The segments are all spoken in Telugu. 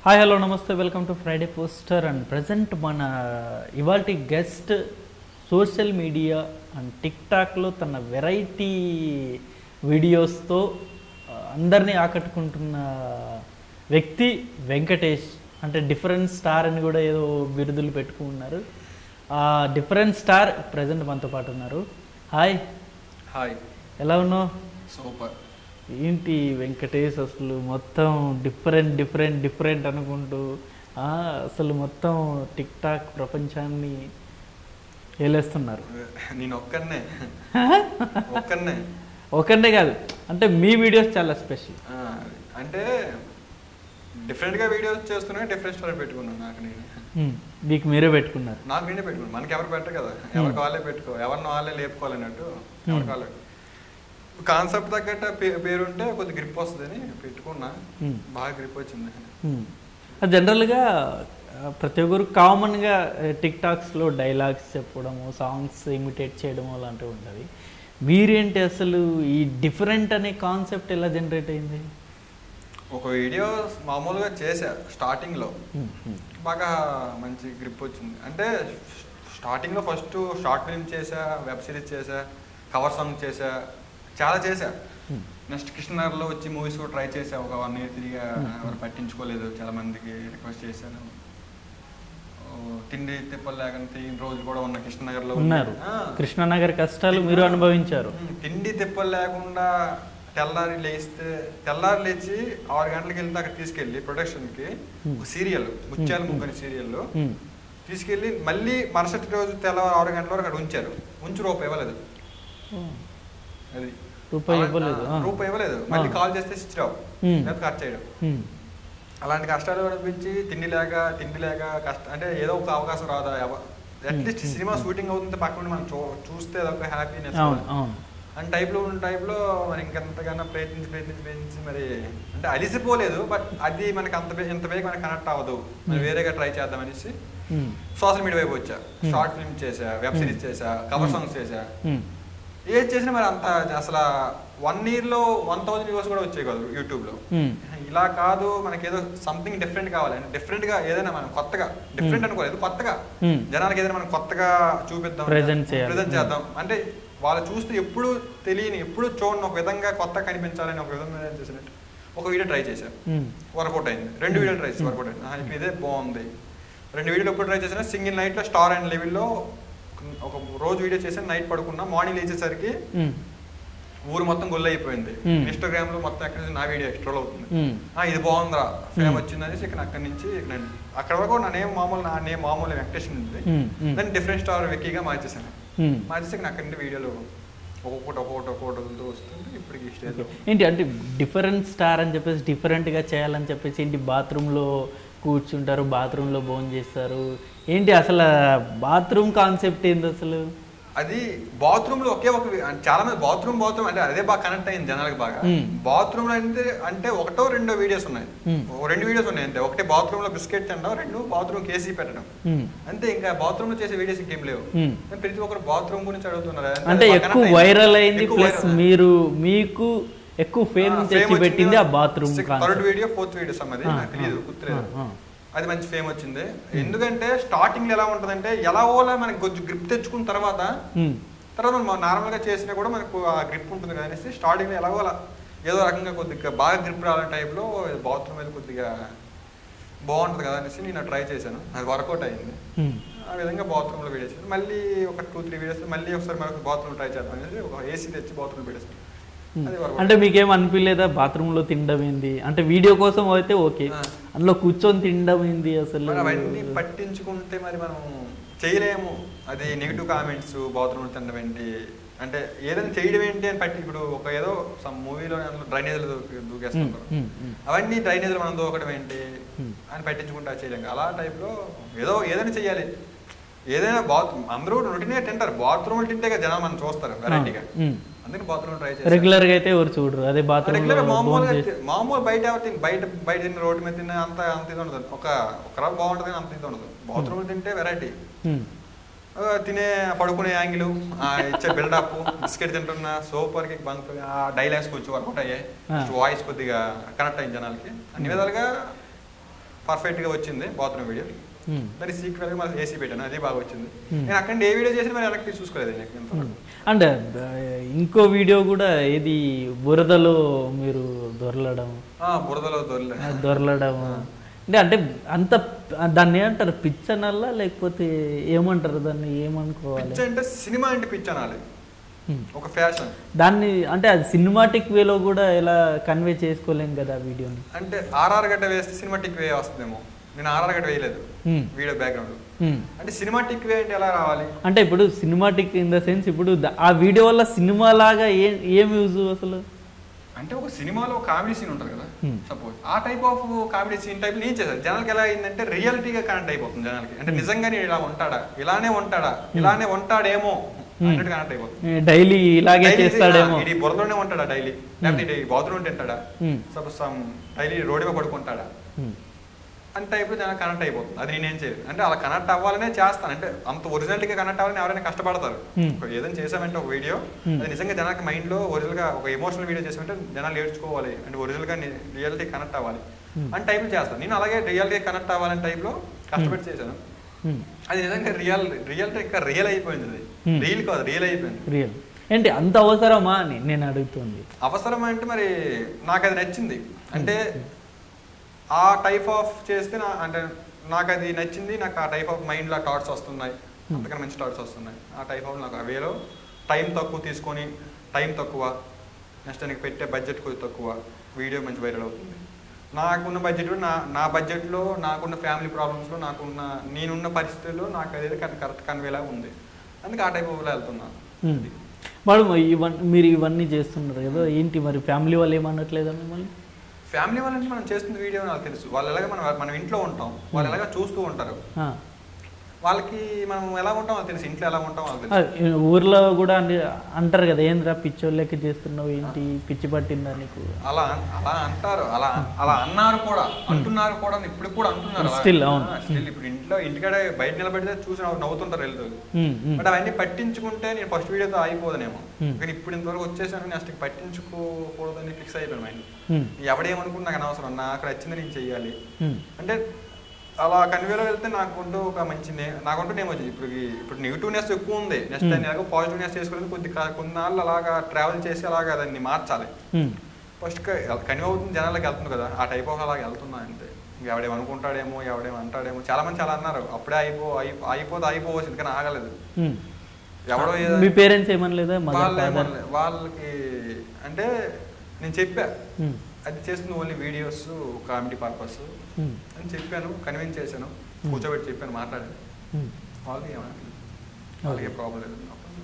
హాయ్ హలో నమస్తే welcome to Friday poster and present మన ఇవాల్టి గెస్ట్ సోషల్ మీడియా అండ్ టిక్ టాక్లో తన వెరైటీ వీడియోస్తో ఆ, అందరినీ ఆకట్టుకుంటున్న వ్యక్తి వెంకటేష్ అంటే డిఫరెంట్ స్టార్ అని కూడా ఏదో బిరుదులు పెట్టుకున్నారు ఆ డిఫరెంట్ స్టార్ ప్రజెంట్ మనతో పాటు ఉన్నారు హాయ్ హాయ్ ఎలా ఉన్నావు సూపర్ ఏంటి వెంకటేష్ అసలు మొత్తం డిఫరెంట్ డిఫరెంట్ డిఫరెంట్ అనుకుంటూ ఆ, అసలు మొత్తం టిక్ టాక్ ప్రపంచాన్ని ఏలేస్తున్నారు నేను ఒక్కనే ఒక్కనే ఒకటే కాదు అంటే మీ వీడియోస్ చాలా స్పెషల్ ఆ, అంటే డిఫరెంట్గా వీడియోస్ చేస్తున్నా డిఫరెంట్ స్టోరీ పెట్టుకున్నాను నాకు నేను మీకు మీరే పెట్టుకున్నారు నాకు నేనే పెట్టుకున్నాను మనకి ఎవరు పెట్టరు కదా ఎవరికి వాళ్ళే పెట్టుకో ఎవరిని వాళ్ళే లేపుకోవాలన్నట్టు ఎవరికి వాళ్ళే కాన్సెప్ట్ తగ్గట్టు పే- పేరుంటే కొద్ది గ్రిప్ వస్తుందని పెట్టుకున్నా Hmm. బాగా గ్రిప్ వచ్చింది జనరల్గా ప్రతి ఒక్కరు కామన్గా టిక్ టాక్స్లో డైలాగ్స్ చెప్పడము సాంగ్స్ ఇమిటేట్ చేయడము అలాంటివి ఉంటుంది మీరేంటి అసలు ఈ డిఫరెంట్ అనే కాన్సెప్ట్ ఎలా జనరేట్ అయింది ఒక వీడియో మామూలుగా చేసా స్టార్టింగ్లో బాగా మంచి గ్రిప్ వచ్చింది అంటే స్టార్టింగ్లో ఫస్ట్ షార్ట్ ఫిల్మ్ చేసా వెబ్ సిరీస్ చేసా కవర్ సాంగ్ చేసా చాలా చేసా నెక్స్ట్ కృష్ణనగర్లో వచ్చి మూవీస్ కూడా ట్రై చేసా ఒక వన్ ఇయర్ తిరిగా ఎవరు పట్టించుకోలేదు చాలా మందికి రిక్వెస్ట్ చేశాను ఓ, తిండి తిప్పలు లేకుండా ఈ రోజులు కూడా ఉన్న కృష్ణనగర్లో ఉన్నారు ఆ. కృష్ణనగర్ కష్టాలు మీరు అనుభవించారు ఉమ్, తిండి తిప్పలు లేకుండా తెల్లారి లేస్తే తెల్లారి లేచి ఆరు గంటలకు వెళ్తే అక్కడ తీసుకెళ్ళి ప్రొడక్షన్కి ఒక సీరియల్ ముత్యాల ముగ్గని సీరియల్ ఉమ్. తీసుకెళ్ళి మళ్ళీ మరుసటి రోజు తెల్లవారు ఆరు గంటల వరకు అక్కడ ఉంచారు ఉంచి రూపాయి ఇవ్వలేదు అది రూపాయి అలా- ఇవ్వలేదు, ఆ, ఆ. రూపాయి ఇవ్వలేదు మళ్ళీ ఆ. కాల్ చేస్తే స్విచ్ రావు ఉమ్. లేదా కట్ చేయడం ఉమ్. అలాంటి కష్టాలు అనిపించి తిండి లేక తిండి లేక కష్ట అంటే ఏదో ఒక అవకాశం రాదా అట్లీస్ట్ ఉమ్. సినిమా షూటింగ్ అవుతుంటే పక్కన మనం చూ చూస్తే అదొక హ్యాపీనెస్ అవును అవును అండ్ టైప్లో ఉన్న టైప్లో మరి ఇంకెంతగానో ప్రయత్నించి ప్రయత్నించి ప్రయత్నించి మరి అంటే అలిసిపోలేదు బట్ అది మనకి అంత బే- ఇంత వేగ మనకి కనెక్ట్ అవ్వదు మరి Hmm. వేరేగా ట్రై చేద్దాం అనేసి ఉమ్. సోషల్ మీడియా వైపు వచ్చా Hmm. షార్ట్ ఫిల్మ్ చేసా వెబ్ సిరీస్ Hmm. చేసా కవర్ Hmm. సాంగ్స్ చేసా ఉమ్. ఏది చేసినా మరి అంత అసలు వన్ ఇయర్లో వన్ థౌసండ్ వ్యూస్ కూడా వచ్చాయి కాదు యూట్యూబ్లో ఉమ్. ఇలా కాదు మనకి ఏదో సంథింగ్ డిఫరెంట్ కావాలి అంటే డిఫరెంట్ గా ఏదైనా మనం కొత్తగా డిఫరెంట్ Hmm. అనుకోలేదు కొత్తగా Hmm. జనాలకి ఏదైనా మనం కొత్తగా చూపిద్దాం Present చేయాలి. ప్రెజెంట్ చేద్దాం అంటే వాళ్ళు చూస్తే ఎప్పుడు తెలియని ఎప్పుడు చూడని ఒక విధంగా కొత్త కనిపించాలని ఒక విధంగా చేసినట్టు ఒక వీడియో ట్రై చేశాను ఉమ్. వర్కౌట్ అయింది రెండు వీడియోలు ట్రై చేసి వర్కౌట్ అయింది ఆ, ఇక్కడ ఇదే బాగుంది రెండు వీడియోలు ఎప్పుడు ట్రై చేసినా సింగిల్ నైట్ లో స్టార్ అండ్ లెవెల్లో ఒక రోజు వీడియో చేసాను నైట్ పడుకున్నా మార్నింగ్ లేచేసరికి ఉమ్. ఊరు మొత్తం గొల్ల అయిపోయింది Hmm. ఇన్స్టాగ్రామ్ లో మొత్తం ఎక్కడ చూసినా నా వీడియో ఎక్స్ట్రోల్ అవుతుంది ఉమ్. ఆ, ఇది బాగుందిరా ఫేమ్ Hmm. వచ్చింది అనేసి ఇక్కడ అక్కడి నుంచి ఇక్కడ అక్కడ వరకు నా నేమ్ మామూలు నా నేమ్ మామూలు వెంకటేష్ ఉంది Hmm. Hmm. దాన్ని డిఫరెంట్ స్టార్ వెక్కీగా మార్చేసాను ఉమ్. మార్చేసి ఇక్కడ అక్కడి నుండి వీడియోలు ఒక్కొక్కటి ఒక్కొక్కటి ఒక్కొక్కటి వదులుతూ వస్తుంది ఇప్పటికి ఈ స్టేజ్ ఏంటి అంటే డిఫరెంట్ స్టార్ అని చెప్పేసి డిఫరెంట్గా చేయాలని చెప్పేసి ఏంటి బాత్రూంలో కూర్చుంటారు బాత్రూంలో భోజనం చేస్తారు ఏంటి అసలు బాత్రూమ్ కాన్సెప్ట్ ఏంది అసలు అది బాత్రూమ్ లో ఒకే ఒక వి- చాలా మంది బాత్రూమ్ బాత్రూమ్ అంటే అదే బాగా కనెక్ట్ అయింది జనాలకు బాగా Hmm. బాత్రూమ్ లో అంటే అంటే ఒకటో రెండో వీడియోస్ ఉన్నాయి Hmm. ఓ రెండు వీడియోస్ ఉన్నాయి అంతే ఒకటి బాత్రూమ్ లో బిస్కెట్ తినడం రెండు బాత్రూమ్ కేసీ పెట్టడం ఉమ్. అంతే ఇంకా బాత్రూమ్ లో చేసే వీడియోస్ ఇంకేం లేవు ఉమ్. కానీ ప్రతి ఒక్కరు బాత్రూమ్ గురించి అడుగుతున్నారు అంటే బాగా ఎక్కువ connect వైరల్ అయింది ఎక్కువ ప్లస్ viral. మీరు మీకు ఎక్కువ ఫేమ్ ఆ, fame తెచ్చి వచ్చింది పెట్టింది ఆ కదా, bathroom six- third video fourth video సమ్మది ఆ, నాకు తెలియదు ఆ, గుర్తులేదు ఆ, ఆ. అది మంచి ఫేమ్ వచ్చింది ఎందుకంటే స్టార్టింగ్ ఎలా ఉంటదంటే ఎలా ఓలా మనకి కొంచెం గ్రిప్ తెచ్చుకున్న తర్వాత తర్వాత మనం నార్మల్గా చేసినా కూడా మనకు ఆ గ్రిప్ ఉంటుంది కదా అనేసి స్టార్టింగ్లో ఎలాగో అలా ఏదో రకంగా కొద్దిగా బాగా గ్రిప్ రావాలని టైప్లో బాత్రూమ్ మీద కొద్దిగా బాగుంటుంది కదా అనేసి నేను ట్రై చేశాను అది వర్కౌట్ అయింది ఆ విధంగా బాత్రూంలో వీడియో చేశాను మళ్ళీ ఒక టూ త్రీ వీడియోస్ మళ్ళీ ఒకసారి మనకు బాత్రూమ్ ట్రై చేద్దాం అనేసి ఒక ఏసీ తెచ్చి బాత్రూమ్ పెట్టేసాను అది workout అంటే మీకేం అనిపించలేదా బాత్రూంలో తినడం ఏంది అంటే వీడియో కోసం అయితే ఓకే ఆ. అందులో కూర్చొని తినడం ఏంది అసలు మరి అవన్నీ పట్టించుకుంటే మరి మనం చేయలేము అది నెగిటివ్ కామెంట్స్ బాత్రూమ్ తినడం ఏంటి అంటే ఏదైనా చేయడం ఏంటి అని పట్టి ఇప్పుడు ఒక ఏదో సమ్ మూవీలో అందులో డ్రైనేజ్లు దూకేస్తుంటారు ఉమ్, ఉమ్, అవన్నీ డ్రైనేజ్లు మనం దూకడం ఏంటి Hmm. అని పట్టించుకుంటే అది చేయలేం అలా టైప్లో ఏదో ఏదైనా చెయ్యాలి ఏదైనా బాత్ అందరూ రొటీన్గా తింటారు బాత్రూమ్ తింటే కదా జనాలు మనం చూస్తారు వెరైటీగా ఉమ్. అందుకని బాత్రూమ్ ట్రై చేస్తారు రెగ్యులర్ గా అయితే ఎవరు చూడరు అదే బాత్రూమ్ రెగ్యులర్ మామూలుగా తి- మామూలు బయట ఎవరు తిని బయట బయట తిన్న రోడ్డు మీద తిన్న అంత అంత ఇది ఉండదు ఒక ఒక రవ్వ బాగుంటుంది కానీ అంత ఇది ఉండదు బాత్రూమ్ తింటే వెరైటీ తినే పడుకునే యాంగిల్ ఇచ్చే బిల్డప్ బిస్కెట్ తింటున్న సూపర్ కి బంక్ ఆ డైలాగ్స్ కొంచెం వర్కౌట్ అయ్యాయి ఆ. వాయిస్ కొద్దిగా కనెక్ట్ అయింది జనాలకి అన్ని విధాలుగా పర్ఫెక్ట్ గా వచ్చింది బాత్రూమ్ వీడియో ఉమ్. మరి సీక్వెల్ గా మళ్ళీ ఏసీ పెట్టాను అది బాగా వచ్చింది Hmm. నేను అక్కడ ఏ వీడియో చేసినా మరి వెనక్కి చూసుకోలేదు నాకు ఇంతవరకు. అండ్ ఆ, ఇంకో వీడియో కూడా ఇది బురదలో మీరు దొరలడం ఆ, బురదలో దొరలే ఆ, దొరలడం అంటే అంటే అంత దాన్ని ఏమంటారు పిచ్ అనాలా లేకపోతే ఏమంటారు దాన్ని ఏమనుకోవాలి పిచ్ అంటే సినిమా అంటే పిచ్ అనాలి ఉమ్. ఒక ఫ్యాషన్ దాన్ని అంటే అది సినిమాటిక్ వేలో కూడా ఎలా కన్వే చేసుకోలేం కదా ఆ వీడియోని అంటే ఆర్ఆర్ గడ్డ వేస్తే సినిమాటిక్ వే వస్తుందేమో నేను ఆర్ఆర్ గడ్డ వేయలేదు ఉమ్. వీడియో బ్యాక్గ్రౌండ్ ఉమ్. అంటే సినిమాటిక్ వే అంటే ఎలా రావాలి అంటే ఇప్పుడు సినిమాటిక్ ఇన్ ద సెన్స్ ఇప్పుడు ద- ఆ వీడియో వల్ల సినిమా లాగా ఏం ఏం యూజ్ అసలు అంటే ఒక సినిమాలో కామెడీ సీన్ ఉంటుంది కదా Hmm. సపోజ్ ఆ type of comedy scene type నేను చేశాను జనాలకి ఎలా అయిందంటే రియాలిటీగా కనెక్ట్ అయిపోతుంది జనాలకి అంటే Hmm. నిజంగానే ఇలా ఉంటాడా ఇలానే ఉంటాడా ఇలానే ఉంటాడేమో అన్నట్టు కనెక్ట్ అయిపోతుంది డైలీ ఇలాగే Daily చేస్తాడేమో ఇది బురదలోనే ఉంటాడా డైలీ లేకపోతే బాత్రూమ్ తింటాడా Hmm. Suppose some daily road మీద పడుకుంటాడా ఉమ్. అని టైప్లో జనాలు కనెక్ట్ అయిపోతుంది అది నేనేం చేయదు అంటే అలా కనెక్ట్ అవ్వాలనే చేస్తాను అంటే అంత ఒరిజినల్గా కనెక్ట్ అవ్వాలని ఎవరైనా కష్టపడతారు Hmm. ఒక ఏదైనా చేసామంటే ఒక వీడియో Hmm. అది నిజంగా జనానికి మైండ్లో ఒరిజినల్గా ఒక ఎమోషనల్ వీడియో చేసామంటే జనాలు నేర్చుకోవాలి అంటే ఒరిజినల్గా రియాలిటీ కనెక్ట్ అవ్వాలి Hmm. అని టైప్లో చేస్తాను నేను అలాగే రియాలిటీ కనెక్ట్ అవ్వాలని టైప్లో కష్టపడి చేశాను ఉమ్. అది నిజంగా రియల్ రియాలిటీ ఇంకా రియల్ అయిపోయింది అది Hmm. రియల్ కాదు రియల్ అయిపోయింది రియల్ ఏంటి అంత అవసరమా అని నేను అడుగుతుంది అవసరం అంటే మరి నాకు అది నచ్చింది అంటే ఆ టైప్ ఆఫ్ చేస్తే నా అంటే నాకు అది నచ్చింది నాకు ఆ టైప్ ఆఫ్ మైండ్లో థాట్స్ వస్తున్నాయి అంతకన్నా మంచి థాట్స్ వస్తున్నాయి ఆ టైప్ ఆఫ్ నాకు అవేలో టైం తక్కువ తీసుకొని టైం తక్కువ నెక్స్ట్ దానికి పెట్టే బడ్జెట్ కొద్ది తక్కువ వీడియో మంచి వైరల్ అవుతుంది నాకున్న బడ్జెట్ నా నా బడ్జెట్లో నాకున్న ఫ్యామిలీ ప్రాబ్లమ్స్లో నాకున్న నేనున్న పరిస్థితుల్లో నాకు అదే కరెక్ట్ కన్వేలా ఉంది అందుకే ఆ టైప్ ఆఫ్లో వెళ్తున్నాను ఉమ్. మేడం ఇవన్నీ మీరు ఇవన్నీ చేస్తున్నారు కదా ఏంటి మరి ఫ్యామిలీ వాళ్ళు ఏమనట్లేదా మిమ్మల్ని ఫ్యామిలీ వాళ్ళంటే మనం చేస్తున్న వీడియో నాకు తెలుసు వాళ్ళు ఎలాగ మనం మనం ఇంట్లో ఉంటాం వాళ్ళు ఎలాగ చూస్తూ ఉంటారు ఆ. వాళ్ళకి మనం ఎలా ఉంటాం వాళ్ళకి తెలుసు ఇంట్లో ఎలా ఉంటాం వాళ్ళకి ఆ, తెలుసు ఊర్లో కూడా అన్ని అంటారు కదా ఏంద్రా పిచ్చోళ్ళు లెక్క చేస్తున్నావు ఏంటి పిచ్చి పట్టిందా నీకు అలా అలా అంటారు అలా అలా అన్నారు కూడా అంటున్నారు కూడా ఇప్పుడు కూడా అంటున్నారు అలా. Still, అవును. ఆ, still ఇప్పుడు ఇంట్లో ఇంటికాడ బయట నిలబడితే చూసి నవ్వు- నవ్వుతుంటారు వెళ్తూ ఉమ్, ఉమ్. బట్ అవన్నీ పట్టించుకుంటే నేను ఫస్ట్ వీడియోతో అయిపోదనేమో Hmm. కానీ ఇప్పుడు ఇంతవరకు వచ్చేసాను నెక్స్ట్ పట్టించుకోకూడదని ఫిక్స్ అయిపోయాను మైండ్ ఉమ్, ఎవడేమనుకున్నా నాకు అనవసరం నాకు నచ్చింది నేను చెయ్యాలి ఉమ్, అంటే అలా కన్వేలో వెళ్తే నాకుంటూ ఒక మంచి నే- నాకుంటూ నేమ్ వచ్చింది ఇప్పుడు ఈ- ఇప్పుడు నెగిటివ్నెస్ ఎక్కువ ఉంది నెక్స్ట్ Hmm. దాన్ని ఎలాగో పాజిటివ్నెస్ చేసుకుని కొద్ది కా- కొన్నాళ్ళు అలాగా ట్రావెల్ చేసి అలాగా దాన్ని మార్చాలి ఉమ్, ఫస్ట్ కన్వే అవుతుంది జనాలకి వెళ్తుంది కదా ఆ టైప్ ఆఫ్ అలాగ వెళ్తున్నా అంతే ఎవడేమో అనుకుంటాడేమో ఎవడేమో అంటాడేమో చాలా మంది చాలా అన్నారు అప్పుడే అయిపో అయిపో అయిపోతే అయిపోవచ్చు కానీ ఆగలేదు ఉమ్. ఎవడో ఏదో మీ పేరెంట్స్ ఏమనలేదా మదర్ వాళ్ళు ఫాదర్ ఏమనలే. వాళ్ళకి అంటే నేను చెప్పా ఉమ్, అది చేస్తుంది ఓన్లీ వీడియోస్ కామెడీ పర్పస్ ఉమ్, అని చెప్పాను కన్విన్స్ చేశాను కూర్చోబెట్టి చెప్పాను మాట్లాడాను ఉమ్. వాళ్ళకి ఏమన్నా వాళ్ళకి ప్రాబ్లం లేదు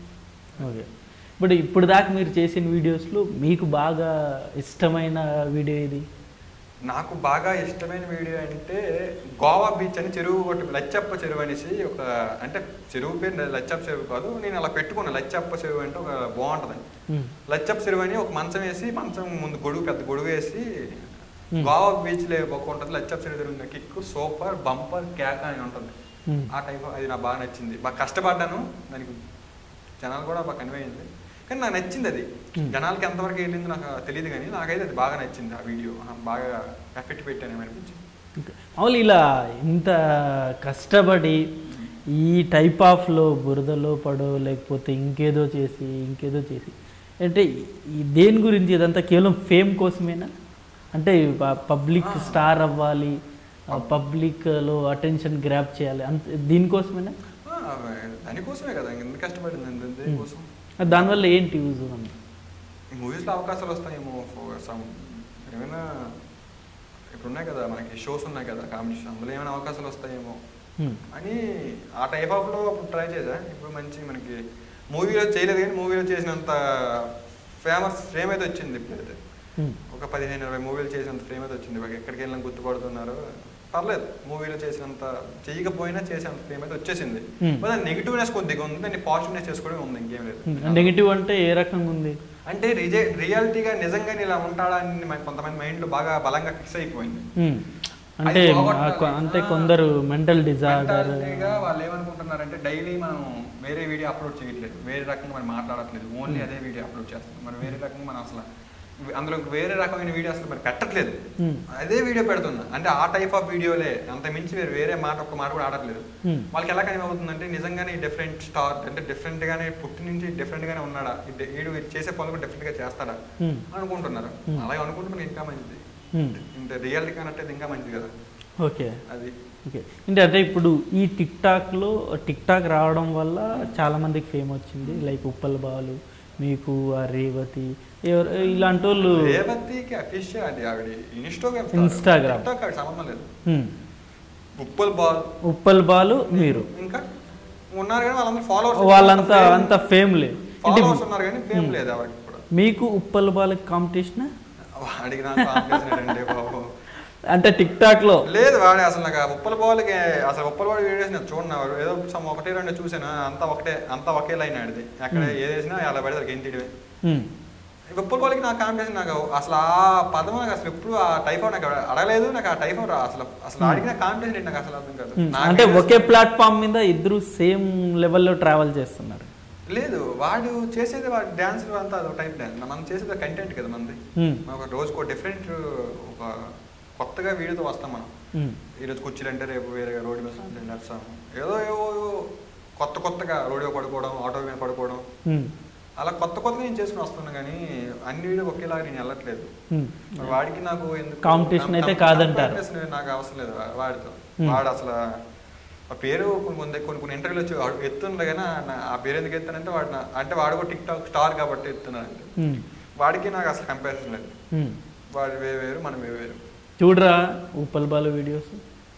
ఓకే ఇప్పుడు ఇప్పుడు దాకా మీరు చేసిన వీడియోస్లో మీకు బాగా ఇష్టమైన వీడియో ఇది నాకు బాగా ఇష్టమైన వీడియో అంటే గోవా బీచ్ అని చెరువు ఒకటి లచ్చప్ప చెరువు అనేసి ఒక అంటే చెరువు పేరు లచ్చప్ప చెరువు కాదు నేను అలా పెట్టుకున్నా లచ్చప్ప చెరువు అంటే ఒక బాగుంటుంది ఉమ్, లచ్చప్ప చెరువు అని ఒక మంచం వేసి మంచం ముందు గొడుగు పెద్ద గొడుగు వేసి Hmm. గోవా బీచ్ లో ఒక ఉంటుంది లచ్చప్ప చెరువు తిరుగుతుంది కిక్ సూపర్ బంపర్ క్యాక్ అని ఉంటుంది ఉమ్, ఆ టైప్ అది నాకు బాగా నచ్చింది బాగా కష్టపడ్డాను దానికి జనాలు కూడా బాగా కన్వే అయింది కానీ నాకు నచ్చింది అది Hmm. జనాలకి ఎంతవరకు వెళ్ళింది నాకు తెలియదు కానీ నాకైతే అది బాగా నచ్చింది ఆ వీడియో ఆ, బాగా ఎఫెక్ట్ పెట్టాను అనిపించింది ఓకే. మామూలు ఇలా ఇంత కష్టపడి ఈ టైప్ ఆఫ్లో బురదలో పడో లేకపోతే ఇంకేదో చేసి ఇంకేదో చేసి అంటే ఈ దేని గురించి ఇదంతా కేవలం ఫేమ్ కోసమేనా అంటే పబ్లిక్ ఆ. స్టార్ అవ్వాలి పబ్లిక్లో అటెన్షన్ గ్రాప్ చేయాలి అంత దీనికోసమేనా ఆ, దానికోసమే కదా ఇంత కష్టపడింది అంతే దేనికోసం దానివల్ల ఏంటి యూజ్ అని ఈ మూవీస్లో అవకాశాలు వస్తాయేమో for some ఏమైనా ఇప్పుడు ఉన్నాయి కదా మనకి షోస్ ఉన్నాయి కదా కాంపిటీషన్ అందులో ఏమైనా అవకాశాలు వస్తాయేమో Hmm. అని ఆ టైప్ ఆఫ్లో అప్పుడు ట్రై చేశా ఇప్పుడు మంచి మనకి మూవీలో చేయలేదు కానీ మూవీలో చేసినంత ఫేమస్ ఫ్రేమ్ అయితే వచ్చింది ఇప్పుడైతే Hmm. ఒక పదిహేను ఇరవై మూవీలు చేసినంత ఫ్రేమ్ అయితే వచ్చింది ఇవాళ ఎక్కడికి వెళ్ళినా గుర్తుపడుతున్నారు పర్లేదు మూవీలో చేసినంత చేయకపోయినా చేసేంత ఫ్రేమ్ అయితే వచ్చేసింది Hmm. దాని నెగిటివ్నెస్ కొద్దిగా ఉంది దాన్ని పాజిటివ్నెస్ చేసుకోవడం ఉంది ఇంకేం లేదు నెగిటివ్ అంటే ఏ రకంగా ఉంది అంటే రిజే రియాలిటీగా నిజంగా ఇలా ఉంటాడా అని మన- కొంతమంది మైండ్ బాగా బలంగా ఫిక్స్ అయిపోయింది Hmm. అంటే అది మా- పోగొట్టాలి. కొ- అంటే ఆ. కొందరు మెంటల్ డిజార్డర్ మెంటాలిటీగా వాళ్ళు ఏమనుకుంటున్నారంటే డైలీ మనం వేరే వీడియో అప్లోడ్ చేయట్లేదు వేరే రకంగా మనం మాట్లాడట్లేదు ఓన్లీ అదే వీడియో అప్లోడ్ చేస్తాం మనం వేరే రకంగా మనం అసలు అందులో ఇంక వేరే రకమైన వీడియో అసలు మరి పెట్టట్లేదు Hmm. అదే వీడియో పెడుతున్నా అంటే ఆ టైప్ ఆఫ్ వీడియోలే అంత మించి వేరే వేరే మాట ఒక్క మాట కూడా ఆడట్లేదు Hmm. వాళ్ళకి ఎలా కనిపిస్తుందంటే నిజంగానే డిఫరెంట్ స్టార్ అంటే డిఫరెంట్ గానే పుట్టి నుంచి డిఫరెంట్ గానే ఉన్నాడా ఇది వీడు ఇది చేసే పనులు కూడా డిఫరెంట్ గా చేస్తాడా Hmm. అనుకుంటున్నారు Hmm. అలాగే అనుకుంటే మనకి ఇంకా మంచిది Hmm. ఇంత రియాలిటీ కనట్టు ఇంకా మంచిది కదా ఓకే అది ఓకే అంటే అంటే ఇప్పుడు ఈ టిక్ టాక్లో టిక్ టాక్ రావడం వల్ల చాలా మందికి ఫేమ్ వచ్చింది లైక్ ఉప్పల్ బాలు మీకు ఆ రేవతి ఎవరు ఇలాంటి వాళ్ళు రేవతికి అఫీషియల్ అది ఆవిడ ఇన్స్టాగ్రామ్ Instagram. టిక్టాక్ ఆవిడ సంబంధం లేదు హ్మ్. ఉప్పల్ బాల్ ఉప్పల్ బాలు మీరు ఇంకా ఉన్నారు కానీ వాళ్ళందరూ ఫాలోవర్స్ వాళ్ళంతా అంత ఫేమ్ లేదు అంటే ఫాలోవర్స్ ఉన్నారు కానీ ఫేమ్ లేదు ఎవరికి కూడా మీకు ఉప్పల్ బాలకి కాంపిటీషన్ వాడికి నాకు కాంపిటీషన్ అండి బాబు అంటే టిక్ టాక్లో లేదు వాడి అసలు నాకు ఆ ఉప్పల బాల్కి అసలు ఉప్పల బాల్ వీడియోస్ నేను చూడను ఏదో సమ్ ఒకటి రెండు చూసాను అంతా ఒకటే అంతా ఒకే లైన్ ఆడిది అక్కడ Hmm. ఏది వేసినా అలా పెడతారు గెంతిడివి హ్మ్. ఉప్పల బాల్కి నాకు కాంపిటీషన్ నాకు అసలు ఆ పదం నాకు అసలు ఎప్పుడు ఆ టైప్ నాకు అడగలేదు నాకు ఆ టైప్ రా అసలు అసలు Hmm. అడిగిన కాంపిటీషన్ ఏంటి నాకు అసలు అర్థం కాదు హ్మ్. నాకు అంటే ఏదో- ఒకే ప్లాట్ఫామ్ మీద ఇద్దరు సేమ్ లెవెల్లో ట్రావెల్ చేస్తున్నారు లేదు వాడు చేసేది వాడు డ్యాన్స్ అంతా అదో టైప్ డ్యాన్స్ మనం చేసేది కంటెంట్ కదా మనది హ్మ్. మనం ఒక రోజుకో డిఫరెంట్ ఒక కొత్తగా వీడియోతో వస్తాం మనం హ్మ్. ఈరోజు కుర్చీలు అంటే రేపు వేరే రోడ్డు మీద సాంగ్ నడుస్తాం ఏదో ఏవో ఏవో కొత్త కొత్తగా రోడ్డు పడుకోవడం ఆటో మీద పడుకోవడం హ్మ్. అలా కొత్త కొత్తగా నేను చేసుకుని వస్తున్నా కానీ అన్ని వీడియో ఒకేలాగా నేను వెళ్ళట్లేదు హ్మ్. మరి వాడికి నాకు ఎందుకు Competition అయితే కం- కాదంటారు. competition నాకు అవసరం లేదు వా- వాడితో Hmm. వాడు అసలు ఆ పేరు కొన్ని కొన్ని కొన్ని కొన్ని ఇంటర్వ్యూలు వచ్చి వాడు ఎత్తుండే కానీ నా- ఆ పేరు ఎందుకు ఎత్తానంటే వాడు నా- అంటే వాడు కూడా టిక్ టాక్ స్టార్ కాబట్టి ఎత్తున్నాడు హ్మ్. వాడికి నాకు అసలు కంపారిజన్ లేదు హ్మ్. వాడు వే వేరు మనం వే వేరు చూడరా ఉప్పల్ బాలు వీడియోస్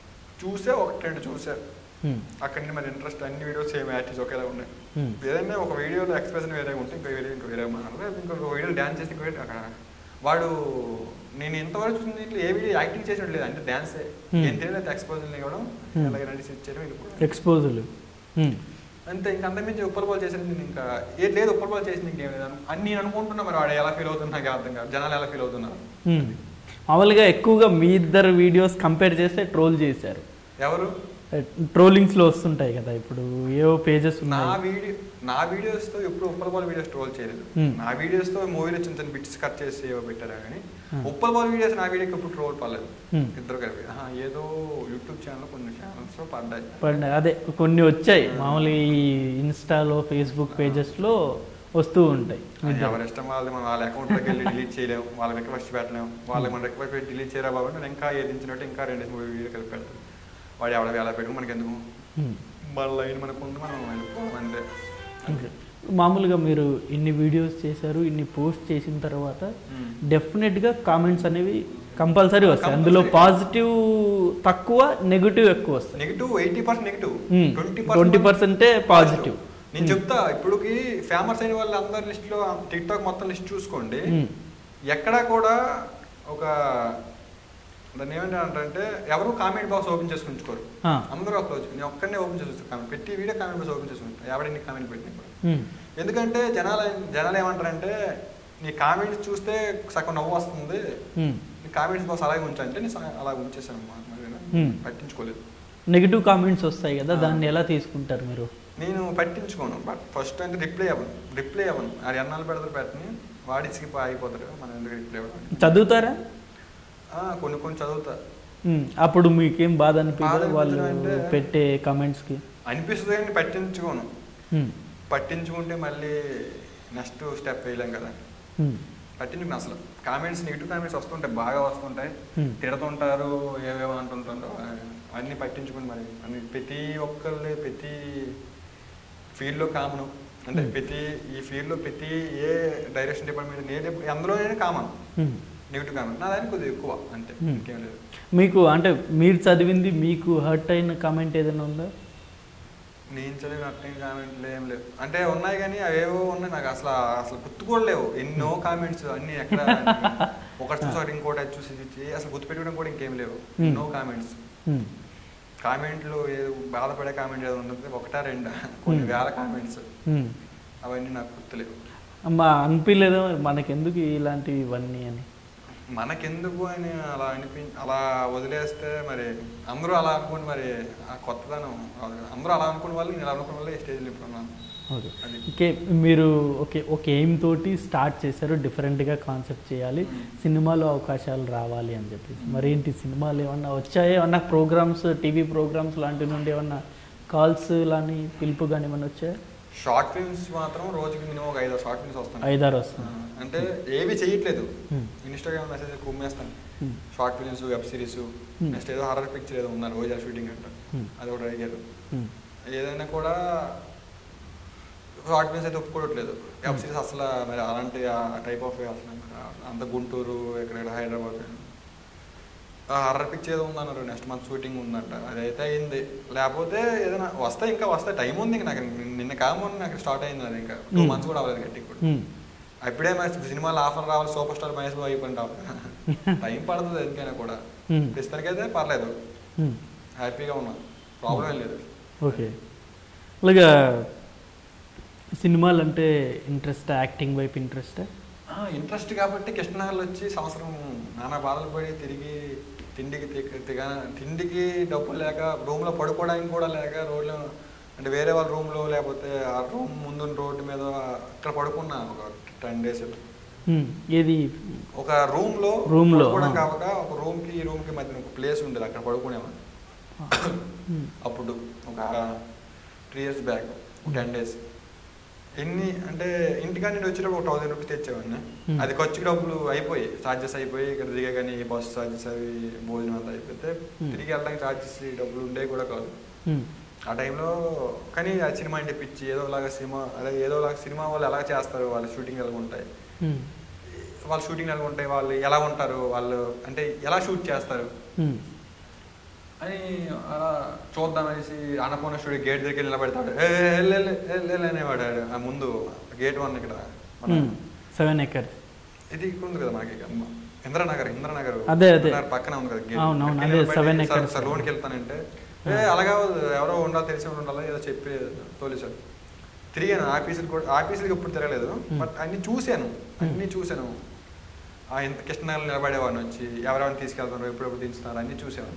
చూసే ఒకటి రెండు చూసే హ్మ్. అక్కడి నుండి మరి ఇంట్రెస్ట్ అన్ని వీడియోస్ సేమ్ యాక్టివ్స్ ఒకేలా ఉన్నాయి హ్మ్. ఏదైనా ఒక వీడియోలో ఎక్స్ప్రెషన్ వేరే ఉంటే ఇంకో వీడియో ఇంకో వేరే మాట్లాడాలి ఇంకొక వీడియో డ్యాన్స్ చేసి ఇంకో వీడియో అక్కడ వాడు నేను ఎంతవరకు చూసిన దీంట్లో ఏ వీడియో యాక్టింగ్ చేసినట్టు లేదు అంటే డ్యాన్సే Hmm. ఏం తెలియదు ఎక్స్పోజల్ ఇవ్వడం Hmm. అలాగే నడిచి ఇచ్చారు వెళ్ళిపోవడం. ఎక్స్పోజులు హ్మ్. అంతే ఇంకా అంతమించి ఉప్పల్ బాల్ చేసింది నేను ఇంకా ఏ లేదు ఉప్పల్ బాల్ చేసింది ఇంకేం లేదు అను- అని నేను అనుకుంటున్నా మరి వాడు ఎలా ఫీల్ అవుతున్నా నాకు అర్థం కాదు జనాలు ఎలా ఫీల్ అవుతున్నారు హ్మ్. మామూలుగా ఎక్కువగా మీ ఇద్దరు వీడియోస్ కంపేర్ చేస్తే ట్రోల్ చేశారు ఎవరు ట్రోలింగ్స్ లో వస్తుంటాయి కదా ఇప్పుడు ఏవో పేజెస్ నా ఉన్నాయి వీడియో నా వీడియోస్ తో ఎప్పుడు ఉప్పల్ బాల్ వీడియోస్ ట్రోల్ చేయలేదు Hmm. నా వీడియోస్ తో మూవీలో చిన్న చిన్న బిట్స్ కట్ చేసి ఏవో పెట్టారా కానీ Hmm. ఉప్పల్ బాల్ వీడియోస్ నా వీడియోకి ఎప్పుడు ట్రోల్ పడలేదు Hmm. ఇద్దరు కలిపి ఆహా, ఏదో యూట్యూబ్ ఛానల్ కొన్ని ఛానల్స్ లో పడ్డాయి పడినాయి. అదే కొన్ని వచ్చాయి మామూలుగా ఈ ఇన్స్టాలో ఫేస్బుక్ పేజెస్లో వస్తూ ఉంటాయి అది ఎవరి ఇష్టం వాళ్ళది మనం వాళ్ళ అకౌంట్ లోకి వెళ్ళి డిలీట్ చేయలేము వాళ్ళ రిక్వెస్ట్ పెట్టలేము వాళ్ళకి మన రిక్వెస్ట్ పెట్టి డిలీట్ చేయరా బాబు నేను ఇంకా ఏది ఇచ్చినట్టు ఇంకా రెండు మూడు వీడియో కలిపి పెడతాను వాడు ఎవడ ఎలా పెట్టుకు మనకి ఎందుకు హ్మ్. మన లైన్ మనకు ఉంది మనం వెళ్ళిపోవడం అంతే ఓకే. మామూలుగా మీరు ఇన్ని వీడియోస్ చేశారు ఇన్ని పోస్ట్ చేసిన తర్వాత Hmm. డెఫినెట్గా కామెంట్స్ అనేవి కంపల్సరీ వస్తాయి అందులో Compulsory. పాజిటివ్ తక్కువ నెగిటివ్ ఎక్కువ వస్తాయి negative eighty percent negative twenty twenty పర్సెంటే పాజిటివ్ నేను చెప్తా ఇప్పుడుకి ఫేమస్ అయిన వాళ్ళ అందరి లిస్ట్ లో టిక్ టాక్ మొత్తం లిస్ట్ చూసుకోండి ఎక్కడా కూడా ఒక దాన్ని ఏమంటారంటే ఎవరు కామెంట్ బాక్స్ ఓపెన్ చేసుకుని ఉంచుకోరు అందరూ ఒక రోజు నేను ఒక్కడనే ఓపెన్ చేసి కామెంట్ పెట్టి వీడియో కామెంట్ బాక్స్ ఓపెన్ చేసుకుంటా ఎవడని కామెంట్ పెట్టిన కూడా ఎందుకంటే జనాలు జనాలు ఏమంటారంటే నీ కామెంట్స్ చూస్తే సగం నవ్వు వస్తుంది నీ కామెంట్స్ బాక్స్ అలాగే ఉంచంటే నేను సగం అలా ఉంచేసాను అన్నమాట. మరి Hmm. పట్టించుకోలేదు నెగిటివ్ కామెంట్స్ వస్తాయి కదా ఆ. దాన్ని ఎలా తీసుకుంటారు మీరు నేను పట్టించుకోను బట్ ఫస్ట్ అంటే రిప్లై అవ్వను రిప్లై అవ్వను అది ఎన్నాళ్ళు పెడతారు పెట్టని వాడి స్కిప్ అయిపోతారు మనం ఎందుకు రిప్లై అవ్వడం చదువుతారా ఆ, కొన్ని కొన్ని చదువుతా ఉమ్, అప్పుడు మీకేం బాధ బాధ అనిపించదు వాళ్ళు అనిపించడం అంటే- పెట్టే కమెంట్స్కి అనిపిస్తుంది కానీ పట్టించుకోను పట్టించుకుంటే మళ్ళీ నెక్స్ట్ స్టెప్ వేయలేం కదా పట్టించుకుని అసలు కామెంట్స్ నెగిటివ్ కామెంట్స్ వస్తుంటాయి బాగా వస్తుంటాయి Hmm. తిడుతుంటారు ఏవేవో అంటుంటారు అన్ని పట్టించుకుని మరి అన్ని ప్రతి ఒక్కళ్ళు ప్రతి ఫీల్డ్లో కామన్ అంటే Hmm. ప్రతి ఈ ఫీల్డ్లో ప్రతి ఏ డైరెక్షన్ డిపార్ట్మెంట్ ఏ dep- అందులోనే కామన్ నెగిటివ్ కామెంట్ నా దానికి కొద్దిగా ఎక్కువ అంతే Hmm. ఇంకేం లేదు మీకు అంటే మీరు చదివింది మీకు హర్ట్ అయిన కామెంట్ ఏదైనా ఉందా నేను చదివిన అట్టేం కామెంట్లు ఏం లేవు అంటే ఉన్నాయి కానీ అవేవో ఉన్నాయి నాకు అసలు అసలు గుర్తుకోలేవు ఎన్నో కామెంట్స్ అన్ని ఎక్కడ ఒకటి చూసి ఒకటి ఇంకోటి అది చూసి ఇది చూసి అసలు గుర్తుపెట్టుకోవడం కూడా ఇంకేం లేవు Hmm. ఎన్నో కామెంట్స్ ఉమ్, కామెంట్లు ఏదో బాధపడే కామెంట్ ఏదో ఉంటుంది ఒకటా రెండా కొన్ని Hmm. వేల కామెంట్స్ ఉమ్. అవన్నీ నాకు గుర్తులేవు అమ్మా అనిపించలేదా మనకెందుకు ఇలాంటివి ఇవన్నీ అని మనకెందుకు అని అలా అనిపి అలా వదిలేస్తే మరి అందరూ అలా అనుకుని మరి ఆ కొత్తదనం రాదు కదా. అందరూ అలా అనుకున్న వాళ్ళు నేను అలా అనుకున్న వాళ్ళే స్టేజ్లో ఇప్పుడు ఉన్నాను ఓకే అది ఓకే మీరు ఓకే ఒక ఎయిమ్ తోటి స్టార్ట్ చేశారు డిఫరెంట్గా కాన్సెప్ట్ చేయాలి సినిమాలో అవకాశాలు రావాలి అని చెప్పేసి మరి ఏంటి సినిమాలు ఏమన్నా వచ్చాయా ఏమన్నా ప్రోగ్రామ్స్ టీవీ ప్రోగ్రామ్స్ లాంటి నుండి ఏమన్నా కాల్స్ లాని పిలుపు కానీ ఏమన్నా వచ్చాయా షార్ట్ ఫిల్మ్స్ మాత్రం రోజుకి మినిమం ఒక ఐదు షార్ట్ ఫిల్మ్స్ వస్తాయి ఐదారు వస్తుంది అంటే ఏవి చేయట్లేదు Hmm. ఇన్స్టాగ్రామ్ మెసేజ్ కుమ్మేస్తాను Hmm. Short films web series Hmm. Next ఏదో హర్రర్ పిక్చర్ ఏదో ఉన్నారు రోజా షూటింగ్ అంట Hmm. అది ఒకటి అడిగారు ఉమ్. ఏదైనా కూడా షార్ట్ ఫిల్మ్స్ అయితే ఒప్పుకోవట్లేదు వెబ్ సిరీస్ అసలు మరి అలాంటి టైప్ ఆఫ్ అసలు అంత గుంటూరు ఎక్కడెక్కడ హైదరాబాద్ హర్రర్ పిక్చర్ ఏదో ఉందన్నారు నెక్స్ట్ మంత్ షూటింగ్ ఉందంట అదైతే అయింది లేకపోతే ఏదైనా వస్తాయి ఇంకా వస్తాయి టైం ఉంది ఇంకా నాకు నిన్న కామన్ నాకు స్టార్ట్ అయింది అది ఇంకా టూ Hmm. మంత్స్ కూడా అవ్వలేదు గట్టి కూడా ఉమ్. అప్పుడే మరి సినిమాలు ఆఫర్ రావాలి సూపర్ స్టార్ మహేష్ బాబు అయిపోయింటావు టైం పడుతుంది ఎందుకైనా కూడా ఉమ్. ప్రస్తుతానికైతే పర్లేదు ఉమ్. హ్యాపీగా ఉన్నా ప్రాబ్లం ఏం లేదు ఓకే అలాగా సినిమాలు అంటే ఇంట్రెస్ట్ యాక్టింగ్ వైపు ఇంట్రెస్ట్ ఇంట్రెస్ట్ కాబట్టి కృష్ణనగర్లో వచ్చి సంవత్సరం నానా బాధలు పడి తిరిగి తిండికి తిగ- తిగా తిండికి డబ్బులు లేక రూమ్లో పడుకోవడానికి కూడా లేక రోడ్లో అంటే వేరే వాళ్ళ రూమ్లో లేకపోతే ఆ రూమ్ ముందున్న రోడ్డు మీద అక్కడ పడుకున్నా ఒక టెన్ డేస్ ఏది ఒక రూమ్ లో Room లో, పడుకోవడం ఆ. కావక ఒక రూమ్ కి ఈ రూమ్ కి మధ్యన ఒక ప్లేస్ ఉండేది అక్కడ పడుకునేవాడిని ఉమ్. అప్పుడు ఒక three years back ten days ఎన్ని అంటే ఇంటికాడ నుండి వచ్చేటప్పుడు ఒక థౌసండ్ రూపీస్ తెచ్చేవాడిని Hmm. అది ఖర్చు డబ్బులు అయిపోయి చార్జెస్ అయిపోయి ఇక్కడ దిగే కానీ బస్ చార్జెస్ అవి భోజనం అంతా అయిపోతే Hmm. తిరిగి వెళ్ళడానికి చార్జెస్ డబ్బులు ఉండేవి కూడా కాదు ఉమ్. ఆ టైంలో కానీ ఆ సినిమా అంటే పిచ్చి ఏదో లాగా సినిమా అదే ఏదో లాగా సినిమా వాళ్ళు ఎలా చేస్తారు వాళ్ళ షూటింగ్ ఎలా ఉంటాయి ఉమ్. వాళ్ళ షూటింగ్ ఎలా ఉంటాయి వాళ్ళు ఎలా ఉంటారు వాళ్ళు అంటే ఎలా షూట్ చేస్తారు ఉమ్. అని అలా చూద్దాం అనేసి అన్నపూర్ణ స్టూడియో గేట్ దగ్గర నిలబెడతాడు "ఏ, ఏ, ఎల్లు, ఎల్లు, ఎల్లు, ఎల్లు" అనేవాడు ఆడు. ఆ ముందు గేట్ వన్ ఇక్కడ మన ఉమ్. సెవెన్ ఎకర్ ఇది ఇక్కడ ఉంది కదా మనకి అమ్మ. ఇంద్రనగర్ ఇంద్రనగర్ అదే, అదే. ఇంద్రనగర్ పక్కన ఉంది కదా గేట్ అవును, అవును, అక్కడికి అదే, నిలబడి, seven "సార్, acres." సార్ లోన్కి వెళ్తానంటే ఏ అలాగా ఎవరో ఉండాలి తెలిసి ఉండాలి ఏదో చెప్పి తోలేశాడు తిరిగాను ఆఫీసులు కూడా ఆఫీసులకి ఎప్పుడు తిరగలేదు Hmm. బట్ అన్ని చూశాను అన్ని చూశాను ఆ ఇంత కృష్ణనగర్ నిలబడేవాడిని వచ్చి ఎవరెవరిని తీసుకెళ్తారు ఎప్పుడెప్పుడు దించుతారు అన్ని చూశాను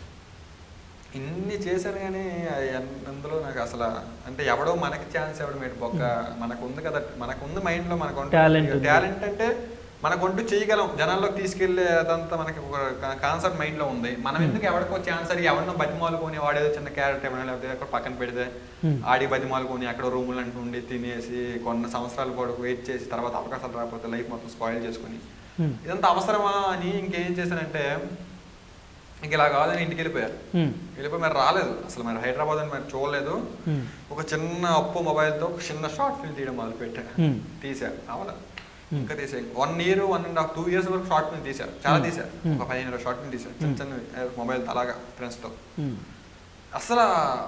ఇన్ని చేశాను కానీ అవి అన్- అందులో నాకు అసలు అంటే ఎవడో మనకి ఛాన్స్ ఎవడం ఏంటి బొక్క మనకు ఉంది కదా మనకు ఉంది మైండ్ లో మనకు Talent ఉంది. టాలెంట్ అంటే మనకుంటూ చేయగలం జనాల్లోకి తీసుకెళ్లే అదంతా మనకి ఒక కాన్సెప్ట్ మైండ్ లో ఉంది మనం ఎందుకు ఎవరికో ఛాన్స్ అడిగి ఎవరినో బతిమాలుకొని వాడేదో చిన్న క్యారెక్టర్ ఏమైనా లేకపోతే ఎక్కడ పక్కన పెడితే Hmm. ఆడి బతిమాలుకొని అక్కడ రూములు అంటూ ఉండి తినేసి కొన్ని సంవత్సరాలు కూడా వెయిట్ చేసి తర్వాత అవకాశాలు రాకపోతే లైఫ్ మొత్తం స్పాయిల్ చేసుకొని ఉమ్. ఇదంతా అవసరమా అని ఇంకేం చేశానంటే ఇంక ఇలా కాదని ఇంటికి వెళ్ళిపోయారు ఉమ్. వెళ్ళిపోయి మరి రాలేదు అసలు మరి హైదరాబాద్ అని మరి చూడలేదు ఉమ్. ఒక చిన్న అప్పు మొబైల్తో ఒక చిన్న షార్ట్ ఫిల్మ్ తీయడం మొదలు పెట్టాను Hmm. తీశారు అవల Hmm. ఇంకా తీసాను one year one and half two years వరకు షార్ట్ ఫిల్మ్ తీశారు చాలా Hmm. తీశారు Hmm. ఒక పదిహేను షార్ట్ ఫిల్మ్ తీశారు చిన్న చిన్న మొబైల్ అలాగా ఫ్రెండ్స్తో ఉమ్. అసలు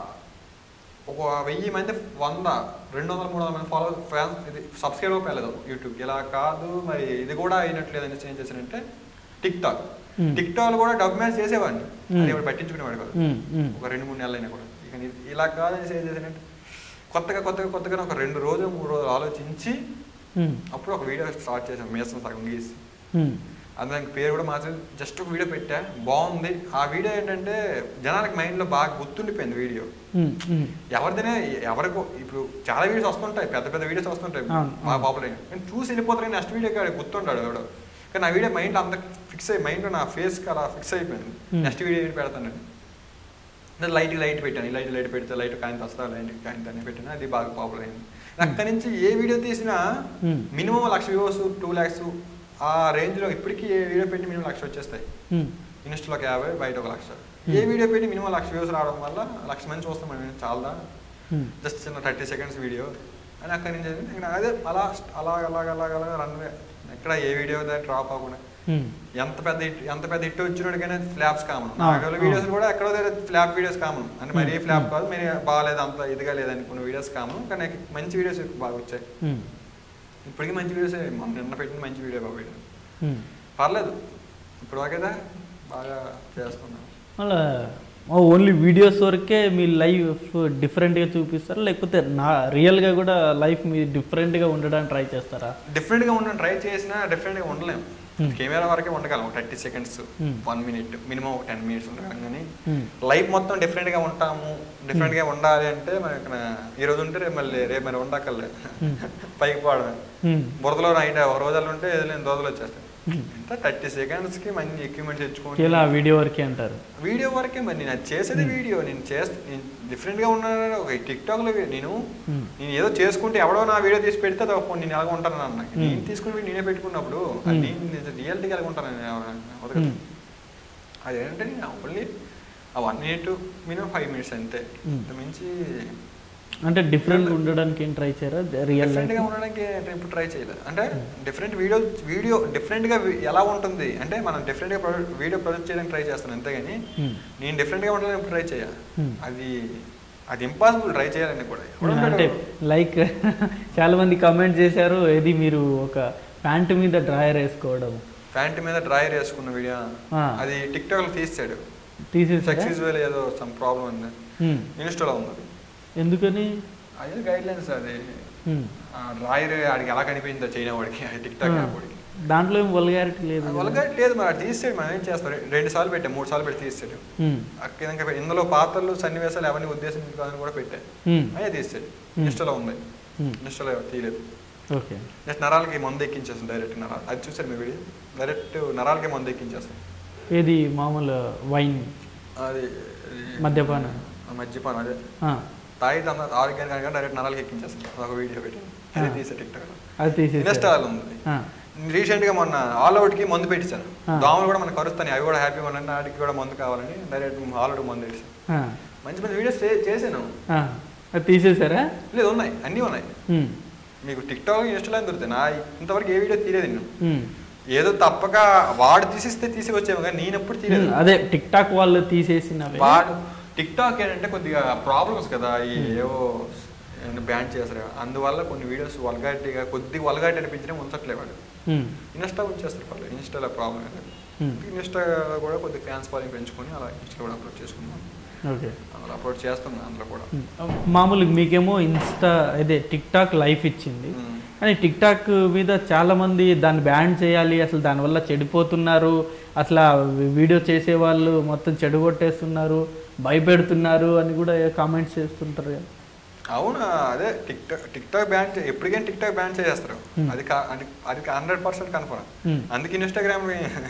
ఒక వెయ్యి మంది వంద రెండు వందల మూడు వందల మంది ఫాలో ఫ్యాన్స్ ఇది సబ్స్క్రైబ్ వెళ్ళదు యూట్యూబ్ ఇలా కాదు మరి ఇది కూడా అయినట్లేదు అనేసి ఏం చేశానంటే TikTok Hmm. TikTok కూడా డబ్ మ్యాచ్ చేసేవాడిని Hmm. అది ఎవరు పట్టించుకునేవాడు కాదు ఉమ్. ఉమ్. ఒక రెండు మూడు నెలలు అయినా కూడా ఇక నీ- ఇలా కాదని ఏం చేశానంటే కొత్తగా కొత్తగా కొత్తగా ఒక రెండు రోజులు మూడు రోజులు ఆలోచించి ఉమ్. అప్పుడు ఒక వీడియో స్టార్ట్ చేశాను మేసం సగం గీసి ఉమ్. అందులో ఇంక పేరు కూడా మార్చి జస్ట్ ఒక వీడియో పెట్టా బాగుంది ఆ వీడియో ఏంటంటే జనానికి మైండ్లో బాగా గుర్తుండిపోయింది వీడియో ఉమ్. ఉమ్. ఎవరిదైనా ఎవరికో ఇప్పుడు చాలా వీడియోస్ వస్తుంటాయి పెద్ద పెద్ద వీడియోస్ వస్తుంటాయి అవును, బాగా అవును. పాపులర్ నేను చూసి వెళ్ళిపోతాను నెక్స్ట్ వీడియో కాడ గుర్తుంటాడు ఎవడో కానీ నా వీడియో మైండ్ అంత ఫిక్స్ అయ్యి మైండ్ నా ఫేస్కి అలా ఫిక్స్ అయిపోయింది Hmm. నెక్స్ట్ వీడియో ఏంటి పెడతాను నేను లైట్ లైట్ పెట్టాను ఈ లైట్ లైట్ పెడితే లైట్ కాంతి వస్తా లైట్ కాంతి అని పెట్టాను అది బాగా పాపులర్ అయింది అక్కడి నుంచి ఏ వీడియో తీసినా Hmm. మినిమం లక్ష వ్యూస్ టూ ల్యాక్స్ ఆ రేంజ్లో ఇప్పటికీ ఏ వీడియో పెట్టి మినిమం లక్ష వచ్చేస్తాయి ఉమ్. ఇన్స్టాలోకి యాభై బయట ఒక లక్ష Hmm. ఏ వీడియో పెట్టి మినిమం లక్ష వ్యూస్ రావడం వల్ల లక్ష మంది చూస్తాం మనం చాలా ఉమ్. జస్ట్ చిన్న థర్టీ సెకండ్స్ వీడియో అని అక్కడి నుంచి ఇక్కడ అదే అలా అలా అలాగ అలాగ అలాగ రన్వే ఎక్కడ ఏ వీడియో డ్రాప్ అవ్వకుండా ఉమ్. ఎంత పెద్ద hit- ఎంత పెద్ద హిట్ వచ్చినోడికైనా ఫ్లాప్స్ కామన్ ఆ, నా వీడియోస్ ఆ. కూడా ఎక్కడో దగ్గర ఫ్లాప్ వీడియోస్ కామన్ అంటే మరీ Hmm, ఫ్లాప్ hmm. కాదు మరి బాగాలేదు అంత ఇదిగా లేదనుకున్న వీడియోస్ కామన్ కానీ నాకు మంచి వీడియోస్ బాగా వచ్చాయి ఉమ్. ఇప్పటికీ మంచి వీడియోస్ మొన్న నిన్న పెట్టిన మంచి వీడియో బాగా వీడియో ఉమ్. పర్లేదు ఇప్పుడు ఓకేదా బాగా చేస్తున్నాను మళ్ళా ఓన్లీ వీడియోస్ వరకే మీ లైఫ్ డిఫరెంట్గా చూపిస్తారా లేకపోతే నా రియల్గా కూడా లైఫ్ మీ డిఫరెంట్గా ఉండడానికి ట్రై చేస్తారా డిఫరెంట్గా ఉండడం ట్రై చేసినా డిఫరెంట్గా ఉండలేం Hmm. కెమెరా వరకే ఉండగలం thirty seconds Hmm. One minute minimum ఒక టెన్ మినిట్స్ ఉండగలం కానీ ఉమ్, లైఫ్ మొత్తం డిఫరెంట్ గా ఉంటాము డిఫరెంట్ గా ఉండాలి అంటే మనకి ఈ రోజు ఉంటే రేపు మళ్ళీ రేపు మరి ఉండకల్లే Hmm. పైకి పోవడమే ఉమ్, బురదలో నైట్ ఒక రోజులు ఉంటే ఏదైనా రోజులు వచ్చేస్తాయి Hmm. ఎంత థర్టీ సెకండ్స్ కి మంచి ఎక్విప్మెంట్ తెచ్చుకోండి ఇలా వీడియో వరకే అంటారు వీడియో వరకే మరి నేను అది చేసేది వీడియో నేను చేస్తా నేను డిఫరెంట్ గా ఉన్నాను ఒక టిక్ టాక్ లో నేను Hmm. నేను ఏదో చేసుకుంటే ఎవడో నా వీడియో తీసి పెడితే అది ఒక నేను ఎలాగ ఉంటాను అన్న Hmm. నేను తీసుకుని వీడియో నేనే పెట్టుకున్నప్పుడు అది Hmm. నేను రియాలిటీగా ఎలాగ ఉంటాను నేను ఎవరైనా వదలదు. ఉమ్, అదేంటే నేను ఓన్లీ ఆ one minute minimum five minutes అంతే Hmm. అంత మించి అంటే డిఫరెంట్ ఉండడానికి ఏం ట్రై చేయరా రియల్ డిఫరెంట్ గా లైఫ్ ఉండడానికి ఇప్పుడు ట్రై చేయలేదు అంటే డిఫరెంట్ వీడియో వీడియో డిఫరెంట్ గా వి- ఎలా ఉంటుంది అంటే మనం డిఫరెంట్ గా వీడియో ప్రొజెక్ట్ చేయడానికి ట్రై చేస్తాను అంతేగాని Hmm. నేను డిఫరెంట్ గా ఉండడానికి ఇప్పుడు ట్రై చేయాలి Hmm. అది అది ఇంపాసిబుల్ ట్రై చేయాలని కూడా ఎవడు అంటే ఉంటాడు? లైక్ చాలా మంది కమెంట్ చేశారు ఇది మీరు ఒక ప్యాంట్ మీద డ్రాయర్ వేసుకోవడం ప్యాంట్ మీద డ్రైయర్ వేసుకున్న వీడియో ఆ. అది టిక్ టాక్ లో తీసాడు తీసేసారా సక్సెస్ వేల్ ఏదో సమ్ ప్రాబ్లం ఉంది ఉమ్, ఇన్స్టాలో ఉంది అది. ఎందుకని అదే గైడ్ లైన్స్ అది ఉమ్, డ్రాయర్ ఆడికి ఎలా కనిపించిందో చైనా వాడికి టిక్ టాక్ ఆ. వాడికి దాంట్లో ఏం వల్గారిటీ లేదు కదా? వాళ్ళకి లేదు మరి అది తీసాడు మనం ఏం చేస్తాం రె- రెండు సార్లు పెట్టాం మూడు సార్లు పెట్టి తీసాడు ఉమ్, అక్కడ ఇంకా ఇందులో పాత్రలు సన్నివేశాలు ఎవరిని ఉద్దేశించి కాదని కూడా పెట్టాను ఉమ్, అదే తీసాడు Hmm. ఇన్స్టాలో ఉంది ఉమ్, ఇన్స్టాలో తీయలేదు ఓకే జస్ట్ నరాలకి మందు ఎక్కించేస్తాం డైరెక్ట్ నరాలు అది చూసారు మీ వీడియో డైరెక్ట్ నరాలకి మందు ఎక్కించేస్తాం ఏది మామూలు వైన్ అది మద్యపానం. ఆ, మద్యపానం అదే ఆ, తాగి తన ఆరోగ్యానికి కనుక డైరెక్ట్ నరాలకి ఎక్కించేస్తాం ఒక వీడియో పెట్టి అదే Ah. తీసా టిక్ టాక్ అది తీసేసారు ఇన్స్టాల్ ఉంది ఆ, రీసెంట్ గా మొన్న ఆల్ అవుట్ కి మందు పెట్టించాను Ah. దోమలు కూడా మనకు కరుస్తాయి అవి కూడా హ్యాపీగా ఉండండి వాటికి కూడా మందు కావాలని డైరెక్ట్ ఆల్ అవుట్ మందు పెట్టాను ఆ, మంచి మంచి వీడియోస్ చేశాను ఆ, అది తీసేసారా లేదు ఉన్నాయి అన్నీ ఉన్నాయి ఉమ్, మీకు టిక్ టాక్ ఇన్స్టాలో దొరుకుతాయి నా ఇంతవరకు ఏ వీడియో తీయలేదు నేను ఉమ్, ఏదో తప్పక వాడు తీసిస్తే తీసి వచ్చేమో కానీ నేను ఎప్పుడు తీయలేదు ఉమ్, అదే టిక్ టాక్ వాళ్ళు తీసేసినవి వాడు టిక్ టాక్ ఏంటంటే కొద్దిగా ప్రాబ్లమ్స్ కదా ఈ ఏవో బ్యాన్ చేస్తారు అందువల్ల కొన్ని వీడియోస్ వల్గారిటీగా కొద్దిగా వల్గారిటీ అనిపించినా ఉంచట్లే వాడు ఉమ్, ఇన్స్టా ఉంచేస్తారు వాళ్ళు ఇన్స్టాలో ప్రాబ్లం ఉమ్, ఇన్స్టా కూడా కొద్దిగా ఫ్యాన్స్ ఫాలోయింగ్ పెంచుకొని అలా ఇన్స్టా కూడా అప్లోడ్ చేసుకున్నాం ఓకే అలా అప్లోడ్ చేస్తున్నాం అందులో కూడా ఉమ్, మామూలుగా మీకేమో ఇన్స్టా అదే టిక్ టాక్ లైఫ్ ఇచ్చింది ఉమ్. కానీ టిక్ టాక్ మీద చాలా మంది దాన్ని బ్యాన్ చేయాలి అసలు దానివల్ల చెడిపోతున్నారు అసలు ఆ వీడియో చేసే వాళ్ళు మొత్తం చెడగొట్టేస్తున్నారు భయపెడుతున్నారు అని కూడా కామెంట్స్ చేస్తుంటారు కదా అవునా అదే TikTok TikTok ban చే- ఎప్పటికైనా టిక్ టాక్ బ్యాన్ చేస్తారు Hmm. అది కా- అది అది హండ్రెడ్ పర్సెంట్ కన్ఫర్మ్ Hmm. అందుకే ఇన్స్టాగ్రామ్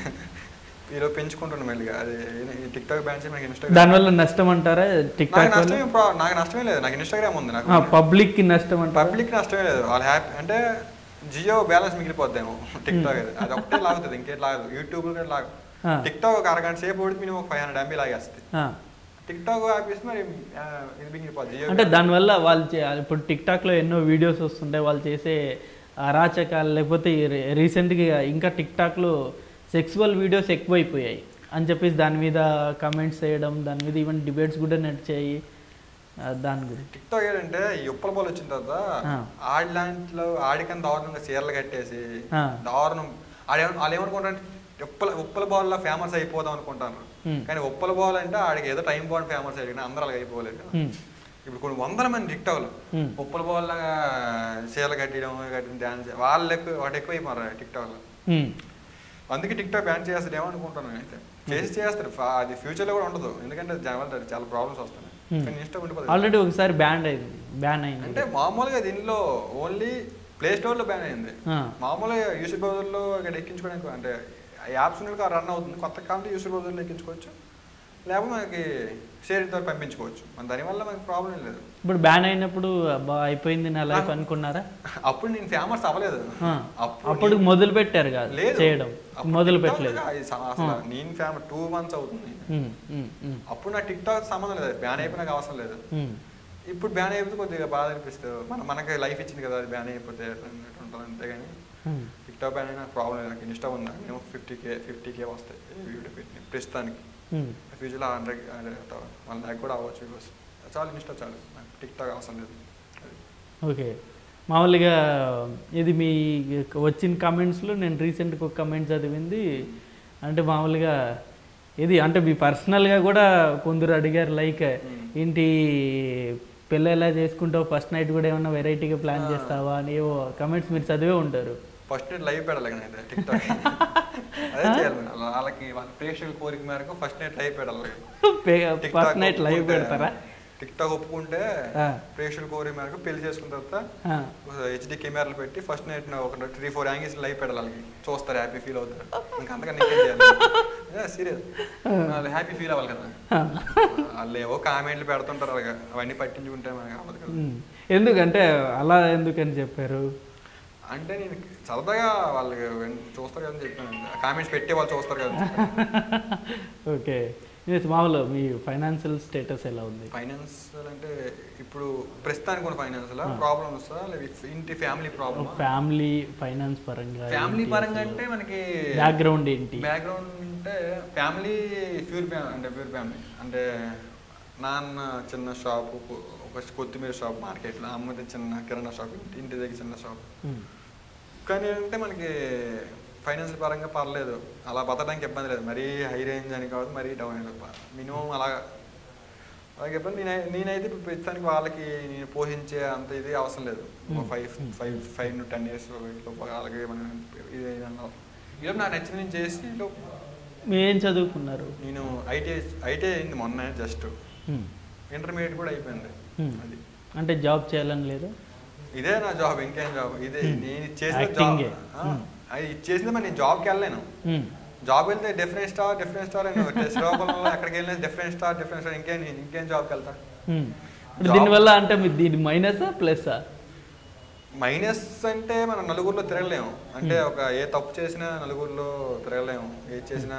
ఈరోజు పెంచుకుంటున్నాం మెల్లిగా అది ఈ టిక్ టాక్ బ్యాన్ చేసి నాకు ఇన్స్టాగ్రామ్ దానివల్ల నష్టం అంటారా టిక్ నాకు టాక్ వల్ల నష్టమే ప్రా- నాకు నష్టమే లేదు నాకు ఇన్స్టాగ్రామ్ ఉంది నాకు పబ్లిక్ కి నష్టం అంటారా పబ్లిక్ నష్టమే లేదు వాళ్ళు హ్యాపీ అంటే జియో బ్యాలెన్స్ మిగిలిపోద్దేమో టిక్ టాక్ అది అది ఒకటే లాగుతుంది ఇంకేం లాగదు యూట్యూబ్ కూడా లాగు ఆ. టిక్ టాక్ ఒక అరగంట సేపు పడితే మినిమం ఒక ఫైవ్ హండ్రెడ్ ఎంబీ లాగేస్తుంది ఆ. టిక్ టాక్ ఆపేసి మరి ఆ, ఇది మిగిలిపోద్ది జియో అంటే దానివల్ల వాళ్ళు చే- ఇప్పుడు టిక్ టాక్లో ఎన్నో వీడియోస్ వస్తుంటాయి వాళ్ళు చేసే అరాచకాలు లేకపోతే ఈ రీసెంట్గా ఇంకా టిక్ టాక్లో సెక్సువల్ వీడియోస్ ఎక్కువైపోయాయి అని చెప్పేసి దాని మీద కమెంట్స్ చేయడం దాని మీద ఈవెన్ డిబేట్స్ కూడా నడిచాయి ఆ, దాని గురించి టిక్ టాక్ ఏంటంటే ఈ ఉప్పల బాల్ వచ్చిన తర్వాత ఆ. ఆడి లాంటిలో ఆడికని దారుణంగా చీరలు కట్టేసి ఆ. దారుణం ఆడే వాళ్ళు ఏమనుకుంటారు ఉప్పల ఉప్పల బాల్ లా ఫేమస్ అయిపోదాం అనుకుంటారు Hmm. కానీ ఉప్పల బాల్ అంటే ఆడికి ఏదో టైం బాల్ ఫేమస్ అయ్యి కానీ అందరూ అలాగ అయిపోలేదు కదా ఉమ్, ఇప్పుడు కొన్ని వందల మంది టిక్ టాక్లు Hmm. ఉప్పల బాల్ లాగా చీరలు కట్టడం కట్టడం డాన్స్ వాళ్ళు ఎక్కువ వాటి ఎక్కువ అయిపోయారు టిక్ టాక్ లో ఉమ్, అందుకే టిక్ టాక్ బ్యాన్ చేస్తాడేమో అనుకుంటాను అయితే చేసి చేస్తారు ఫా- అది ఫ్యూచర్ లో కూడా ఉండదు ఎందుకంటే జనాలు చాలా ప్రాబ్లమ్స్ వస్తున్నాయి Hmm. కానీ ఇష్టం ఉండిపోతుంది ఆల్రెడీ ఒకసారి బ్యాండ్ అయింది బ్యాన్ అయింది అంటే మామూలుగా దీనిలో ఓన్లీ ప్లే స్టోర్ లో బ్యాన్ అయింది ఆ, మామూలుగా యూసర్ బ్రౌజర్లో ఇక్కడ ఎక్కించుకోవడానికి అంటే యాప్స్ ఉన్నది రన్ అవుతుంది కొత్త కావాలంటే యూసర్ బ్రౌజర్లో ఎక్కించుకోవచ్చు లేకపోతే మనకి షేర్ ద్వారా పంపించుకోవచ్చు మన దానివల్ల మనకి ప్రాబ్లం ఏం లేదు ఇప్పుడు బ్యాన్ అయినప్పుడు అబ్బా అయిపోయింది నా లైఫ్ నాకు- అనుకున్నారా అప్పుడు నేను ఫేమస్ అవ్వలేదు ఆ, అప్పుడు అప్పుడు నేను- మొదలు పెట్టారు కాదు లేదు చేయడం అప్పుడు మొదలు TikTok పెట్టలేదు లో అది స- అసలు ఆ. నేను ఫేమస్ టూ మంత్స్ అవుతుంది ఉమ్, ఉమ్, ఉమ్, అప్పుడు నా టిక్ టాక్ సంబంధం లేదు బ్యాన్ అయిపోయి నాకు అవసరం లేదు ఉమ్, ఇప్పుడు బ్యాన్ అయిపోతే కొద్దిగా బాధ అనిపిస్తుంది మన మనకి లైఫ్ ఇచ్చింది కదా అది బ్యాన్ అయిపోతే అన్నట్టు ఉంటుంది అంతేగాని ఉమ్. టిక్ టాక్ బ్యాన్ అయినా ప్రాబ్లం లేదు నాకు ఇన్స్టా ఉందా మేము ఫిఫ్టీ కే ఫిఫ్టీ కే వస్తాయి ఈ వీడియో పెట్టి ప్రస్తుతానికి ఉమ్. ఫ్యూచర్లో హండ్రెడ్ వన్ ల్యాక్ కూడా అవ్వచ్చు వ్యూస్ చాలు ఇన్స్టా చాలు నాకు టిక్ టాక్ అవసరం లేదు అది. ఓకే మామూలుగా ఇది మీ వచ్చిన కమెంట్స్లో నేను రీసెంట్గా ఒక కమెంట్ చదివింది అంటే మామూలుగా ఇది అంటే మీ పర్సనల్గా కూడా కొందరు అడిగారు లైక్ ఏంటి పెళ్ళి ఎలా చేసుకుంటావు ఫస్ట్ నైట్ కూడా ఏమన్నా వెరైటీగా ప్లాన్ ఆ. చేస్తావా అని ఏవో కమెంట్స్ మీరు చదివే ఉంటారు ఫస్ట్ నైట్ లైవ్ పెడాలి కదా టిక్ టాక్ అదే చేయాలి మరి. వాళ్ళ- వాళ్ళకి వాళ్ళ ప్రేక్షకుల కోరిక మేరకు ఫస్ట్ నైట్ లైవ్ పెడాలి TikTok first night live ఒప్పుకుంటే- పెడతారా టిక్ టాక్ ఒప్పుకుంటే ఆ. ప్రేక్షకుల కోరిక మేరకు పెళ్లి చేసుకున్న తర్వాత ఆ. హెచ్డి కెమెరాలు పెట్టి ఫస్ట్ నైట్ ఒక త్రీ ఫోర్ యాంగిల్స్ లైవ్ పెడాలి వాళ్ళకి చూస్తారు హ్యాపీ ఫీల్ అవుతారు ఇంకా అంతకన్నా ఇంకేం చేయాలి సీరియస్ వాళ్ళు హ్యాపీ ఫీల్ అవ్వాలి కదా ఆ. వాళ్ళు ఏవో కామెంట్లు పెడుతుంటారు అలాగా అవన్నీ పట్టించుకుంటే మనకి అవ్వదు కదా ఉమ్. ఎందుకంటే అలా ఎందుకని చెప్పారు అంటే నేను సరదాగా వాళ్ళు చూస్తారు కదా అని చెప్పాను కామెంట్స్ పెట్టే వాళ్ళు చూస్తారు కదా ఓకే ఇది మామూలు మీ ఫైనాన్షియల్ స్టేటస్ ఎలా ఉంది ఫైనాన్స్ అంటే ఇప్పుడు ప్రస్తుతానికి ఉన్న ఫైనాన్స్ ప్రాబ్లమ్స్ ఇంటి ఫ్యామిలీ ప్రాబ్లమ్ ఫ్యామిలీ ఫైనాన్స్ పరంగా ఫ్యామిలీ పరంగా అంటే మనకి బ్యాక్గ్రౌండ్ ఏంటి బ్యాక్గ్రౌండ్ అంటే ఫ్యామిలీ ప్యూర్ ఫ్యామిలీ అంటే ప్యూర్ ఫ్యామిలీ అంటే నాన్న చిన్న షాపు ఒక కొత్తిమీర షాప్ మార్కెట్లో అమ్మది చిన్న కిరాణా షాప్ ఇంటి దగ్గర చిన్న షాప్ ఉమ్. కానీ అంటే మనకి ఫైనాన్షియల్ పరంగా పర్లేదు అలా బతకడానికి ఇబ్బంది లేదు మరీ హై రేంజ్ అని కాదు మరీ డౌన్ అని కాదు మినిమం అలా అలాగే ఇబ్బంది నేనై నేనైతే ఇప్పుడు ప్రస్తుతానికి వాళ్ళకి నేను పోషించే అంత ఇది అవసరం లేదు ఒక five five five to ten years అలాగే మనం ఇది ఇలా నాకు నచ్చిన నేను చేసి ఈలోపు మీరు ఏం చదువుకున్నారు నేను ఐటీ ఐటీ అయింది మొన్న జస్ట్ ఉమ్. ఇంటర్మీడియట్ కూడా అయిపోయింది Hmm. అది అంటే జాబ్ చేయాలని లేదు ఇదే నా జాబ్ ఇంకేం జాబ్ ఇదే Hmm. నేను చేసిన Acting జాబ్ ఏ. Hmm. అది చేసింది మరి నేను జాబ్కి వెళ్ళలేను ఉమ్. జాబ్ వెళ్తే డిఫరెంట్ స్టార్ డిఫరెంట్ స్టార్ అని శ్రీకాకుళంలో ఎక్కడికి వెళ్ళినా డిఫరెంట్ స్టార్ డిఫరెంట్ స్టార్ ఇంకేం ఇంకేం జాబ్కి వెళ్తా ఉమ్. ఇప్పుడు దీనివల్ల అంటే మీరు దీని మైనసా ప్లస్సా మైనస్ అంటే మనం నలుగురిలో తిరగలేము అంటే ఒక ఏ తప్పు చేసినా నలుగురిలో తిరగలేము ఏది చేసినా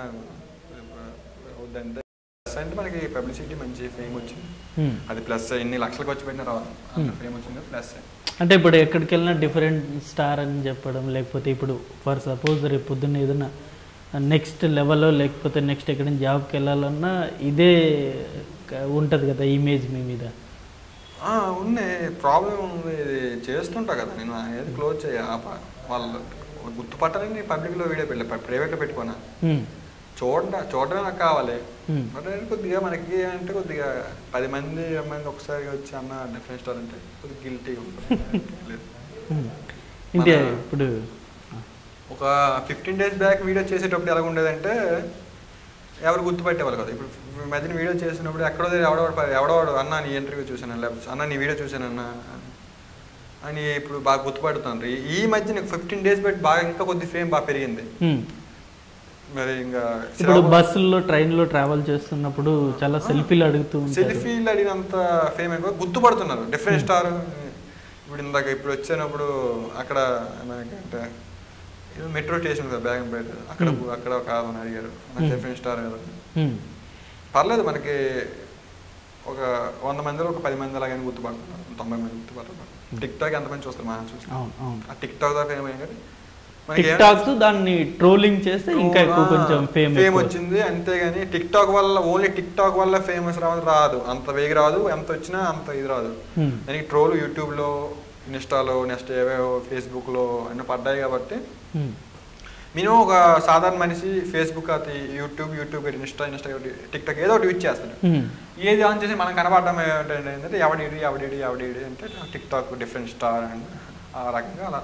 వద్దంటే ప్లస్ అంటే మనకి పబ్లిసిటీ మంచి ఫేమ్ వచ్చింది అది ప్లస్ ఎన్ని లక్షలు ఖర్చు పెట్టిన రావాలి అంత ఫేమ్ వచ్చింది ప్లస్ అంటే ఇప్పుడు ఎక్కడికి వెళ్ళినా డిఫరెంట్ స్టార్ అని చెప్పడం లేకపోతే ఇప్పుడు ఫర్ సపోజ్ రేపు పొద్దున్న ఏదైనా నెక్స్ట్ లెవెల్లో లేకపోతే నెక్స్ట్ ఎక్కడ జాబ్కి వెళ్ళాలన్నా ఇదే ఉంటుంది కదా ఇమేజ్ మీ మీద ఉన్నాయి ప్రాబ్లం ఉంది ఇది చేస్తుంటా కదా నేను ఏది క్లోజ్ చేయ ఆప- వాళ్ళు గుర్తుపట్టాలని పబ్లిక్లో వీడియో పెట్టలే ప్రైవేట్లో పెట్టుకున్నా ఉమ్. చూడ చూడడమే నాకు కావాలి Hmm. బట్ అది కొద్దిగా మనకి అంటే కొద్దిగా పది మంది అమ్మాయిని ఒకసారి వచ్చి అన్న డిఫరెంట్ స్టార్ అంటే కొద్దిగా గిల్టీగా ఉంటుంది లేదు. ఉమ్. ఇంతే మన- ఇప్పుడు ఒక ఫిఫ్టీన్ డేస్ బ్యాక్ వీడియో చేసేటప్పుడు ఎలా ఉండేదంటే ఎవరు గుర్తుపెట్టేవాళ్ళు కదా ఇప్పుడు ఈ మధ్యన వీడియో చేసినప్పుడు ఎక్కడో దగ్గర ఎవడో ఎవడోడు అన్న నీ ఇంటర్వ్యూ చూశాను లేకపోతే అన్న నీ వీడియో చూశాను అన్న అని ఇప్పుడు బాగా గుర్తుపడుతున్నారు ఈ- ఈ మధ్యన ఫిఫ్టీన్ డేస్ బట్టి బాగా ఇంకా కొద్ది ఫేమ్ బాగా పెరిగింది ఉమ్. మరి ఇంకా ఇప్పుడు బస్సుల్లో ట్రైన్లో ట్రావెల్ చేస్తున్నప్పుడు చాలా సెల్ఫీలు అడుగుతూ ఉంటారు సెల్ఫీలు అడిగినంత ఫేమ్ ఎక్కువ గుర్తుపడుతున్నారు డిఫరెంట్ స్టార్ ఇప్పుడు ఇందాక ఇప్పుడు వచ్చినప్పుడు అక్కడ మనకంటే ఏదో మెట్రో స్టేషన్ కదా బేగంపేట అక్కడ Hmm. అక్కడ ఒక ఆమెను అడిగారు నాకు Hmm. డిఫరెంట్ స్టార్ కదా ఉమ్. పర్లేదు మనకి ఒక వంద మందిలో ఒక పది మంది అలాగని గుర్తుపడుతున్నారు తొంభై మంది గుర్తుపడుతున్నారు టిక్ టాక్ ఎంతమంది చూస్తారు మనం చూస్తాం అవును అవును ఆ టిక్ టాక్ దాకా ఏమైంది టిక్ టాక్స్ దాన్ని ట్రోలింగ్ చేస్తే ఇంకా ఎక్కువ కొంచెం ఫేమ్ ఫేమ్ వచ్చింది అంతేగాని టిక్ టాక్ వల్ల ఓన్లీ టిక్ టాక్ వల్ల ఫేమస్ రావడం రాదు అంత వేగి రాదు ఎంత వచ్చినా అంత ఇది రాదు దానికి ట్రోల్ యూట్యూబ్ లో ఇన్స్టాలో నెక్స్ట్ ఏవేవో ఫేస్బుక్ లో అన్ని పడ్డాయి కాబట్టి మినిమం ఒక సాధారణ మనిషి ఫేస్బుక్ అది YouTube YouTube Insta Insta TikTok ఏదో ఒకటి యూజ్ చేస్తాడు ఏది ఆన్ చేసి మనం కనబడడం ఏంటంటే ఏంటంటే ఎవడీడు ఎవడీడు ఎవడీడు అంటే TikTok different star and ఆ రకంగా అలా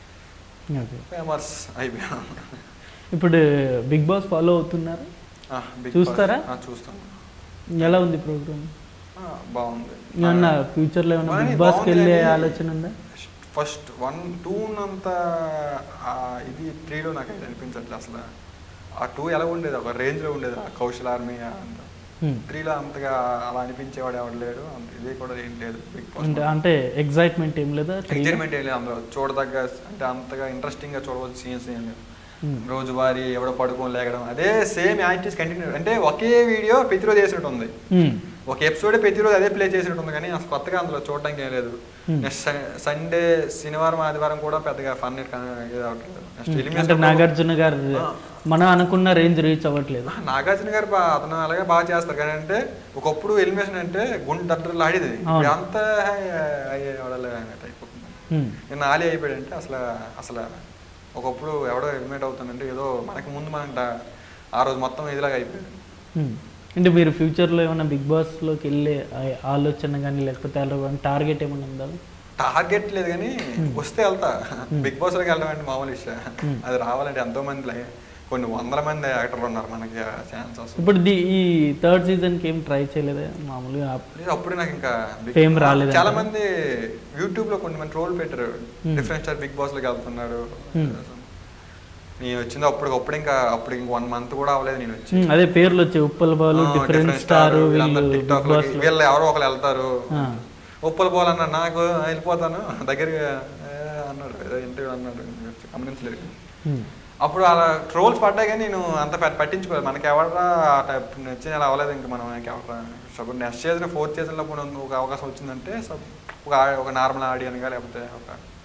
ఓకే ఫేమస్ అయిపోయాం ఇప్పుడు బిగ్ బాస్ ఫాలో అవుతున్నారు ఆ, Big చూస్తారా? Boss. ఆ, చూస్తాను ఎలా ఉంది ప్రోగ్రామ్ ఆ, బాగుంది ఏమన్నా ఫ్యూచర్లో ఏమన్నా బాగానే బిగ్ బాస్కి వెళ్ళే బాగుంది కానీ ఆలోచన ఉందా ఫస్ట్ వన్ టూ అంత ఆ, ఇది త్రీలో నాకు అయితే అనిపించట్లేదు అసలు ఆ టూ ఎలా ఉండేది ఒక రేంజ్లో ఉండేది ఆ కౌశల్ ఆర్మీ అంత Hmm. త్రీలో అంతగా అలా అనిపించేవాడు ఎవడు లేడు అంత ఇది కూడా ఏం లేదు బిగ్ అంటే బాస్ అంటే ఎగ్జైట్మెంట్ ఏం లేదా ఎంటర్టైన్మెంట్ ఏం లేదు అందులో చూడదగ్గ అంటే అంతగా ఇంట్రెస్టింగ్ గా చూడవచ్చు సీన్స్ ఏం లేవు Hmm. రోజువారీ ఎవడో పడుకొని లేగడం అదే సేమ్ యాక్టివ్స్ కంటిన్యూ అంటే ఒకే వీడియో ప్రతిరోజు చేసినట్టు ఉంది Hmm. ఒక ఎపిసోడ్ ప్రతిరోజు అదే ప్లే చేసినట్టు ఉంది కానీ అసలు కొత్తగా అందులో చూడడానికి ఏం లేదు Hmm. నెక్స్ట్ సండే శనివారం ఆదివారం కూడా పెద్దగా ఫన్ నెక్స్ట్ అంటే ఎలిమినేషన్ నాగార్జున గారు ఆ. మనం అనుకున్న రేంజ్ రీచ్ అవ్వట్లేదు నాగార్జున గారు బా- అతను అలాగే బాగా చేస్తారు కానీ అంటే ఒకప్పుడు ఎలిమినేషన్ అంటే గుండె దద్దరలు ఆడేది అవును. అంత అయ్యేవాడలే అన్నట్టు అయిపోతుంది Hmm. నిన్న ఆలి అయిపోయాడంటే అసలు అసలు ఒకప్పుడు ఎవడో ఎలిమినేట్ అవుతుందంటే ఏదో మనకి ముందు మనం డా- ఆ రోజు మొత్తం ఇదిలాగా అయిపోయాడు Hmm. అంటే మీరు ఫ్యూచర్లో ఏమైనా బిగ్ బాస్లోకి వెళ్ళే ఆ- ఆలోచన కానీ లేకపోతే టార్గెట్ ఏమైనా ఉందా టార్గెట్ లేదు కానీ Hmm. వస్తే వెళ్తా Hmm. బిగ్ బాస్ లోకి వెళ్ళడం అంటే మామూలు విషయం Hmm. అది రావాలంటే ఎంతో మంది లై- కొన్ని వందల మంది యాక్టర్లు ఉన్నారు మనకి ఛాన్స్ వస్తుంది ఇప్పుడు ది ఈ థర్డ్ సీజన్కి ఏం ట్రై చేయలేదా మామూలుగా లేదు, అప్పుడు నాకు ఇంకా Big- Fame రాలేదంట. చాలా మంది యూట్యూబ్ లో కొన్ని మంది ట్రోల్ పెట్టారు Hmm. Different star Bigg Boss లోకి వెళ్తున్నారు Hmm. నేను వచ్చింది అప్పుడు అప్పుడు ఇంకా అప్పుడు ఇంక వన్ మంత్ కూడా అవ్వలేదు నేను వచ్చి ఉమ్, అదే పేర్లు వచ్చాయి ఉప్పల్ బాలు ఆ, డిఫరెంట్ different స్టార్ star, వీళ్ళు వీళ్ళందరూ బిగ్ TikTok బాస్ లోకి వీళ్ళు ఎవరో ఒకరు వెళ్తారు ఆ. ఉప్పలు పోవాలన్నా నాకు వెళ్ళిపోతాను దగ్గరికి ఏ, అన్నాడు ఏదో ఇంటర్వ్యూ అన్నాడు గమనించలేదు అప్పుడు అలా ట్రోల్స్ పడ్డాయి కానీ నేను అంత పె- పట్టించుకోలేదు మనకి ఎవరా ఆ టైప్ నచ్చిన అలా అవ్వలేదు ఇంకా మనం ఎవరా సపోజ్ నెక్స్ట్ సీజన్ ఫోర్త్ సీజన్లో కూడా ఒక అవకాశం వచ్చిందంటే సబ్ ఒక ఆ- ఒక నార్మల్ ఆడియన్గా లేకపోతే ఒక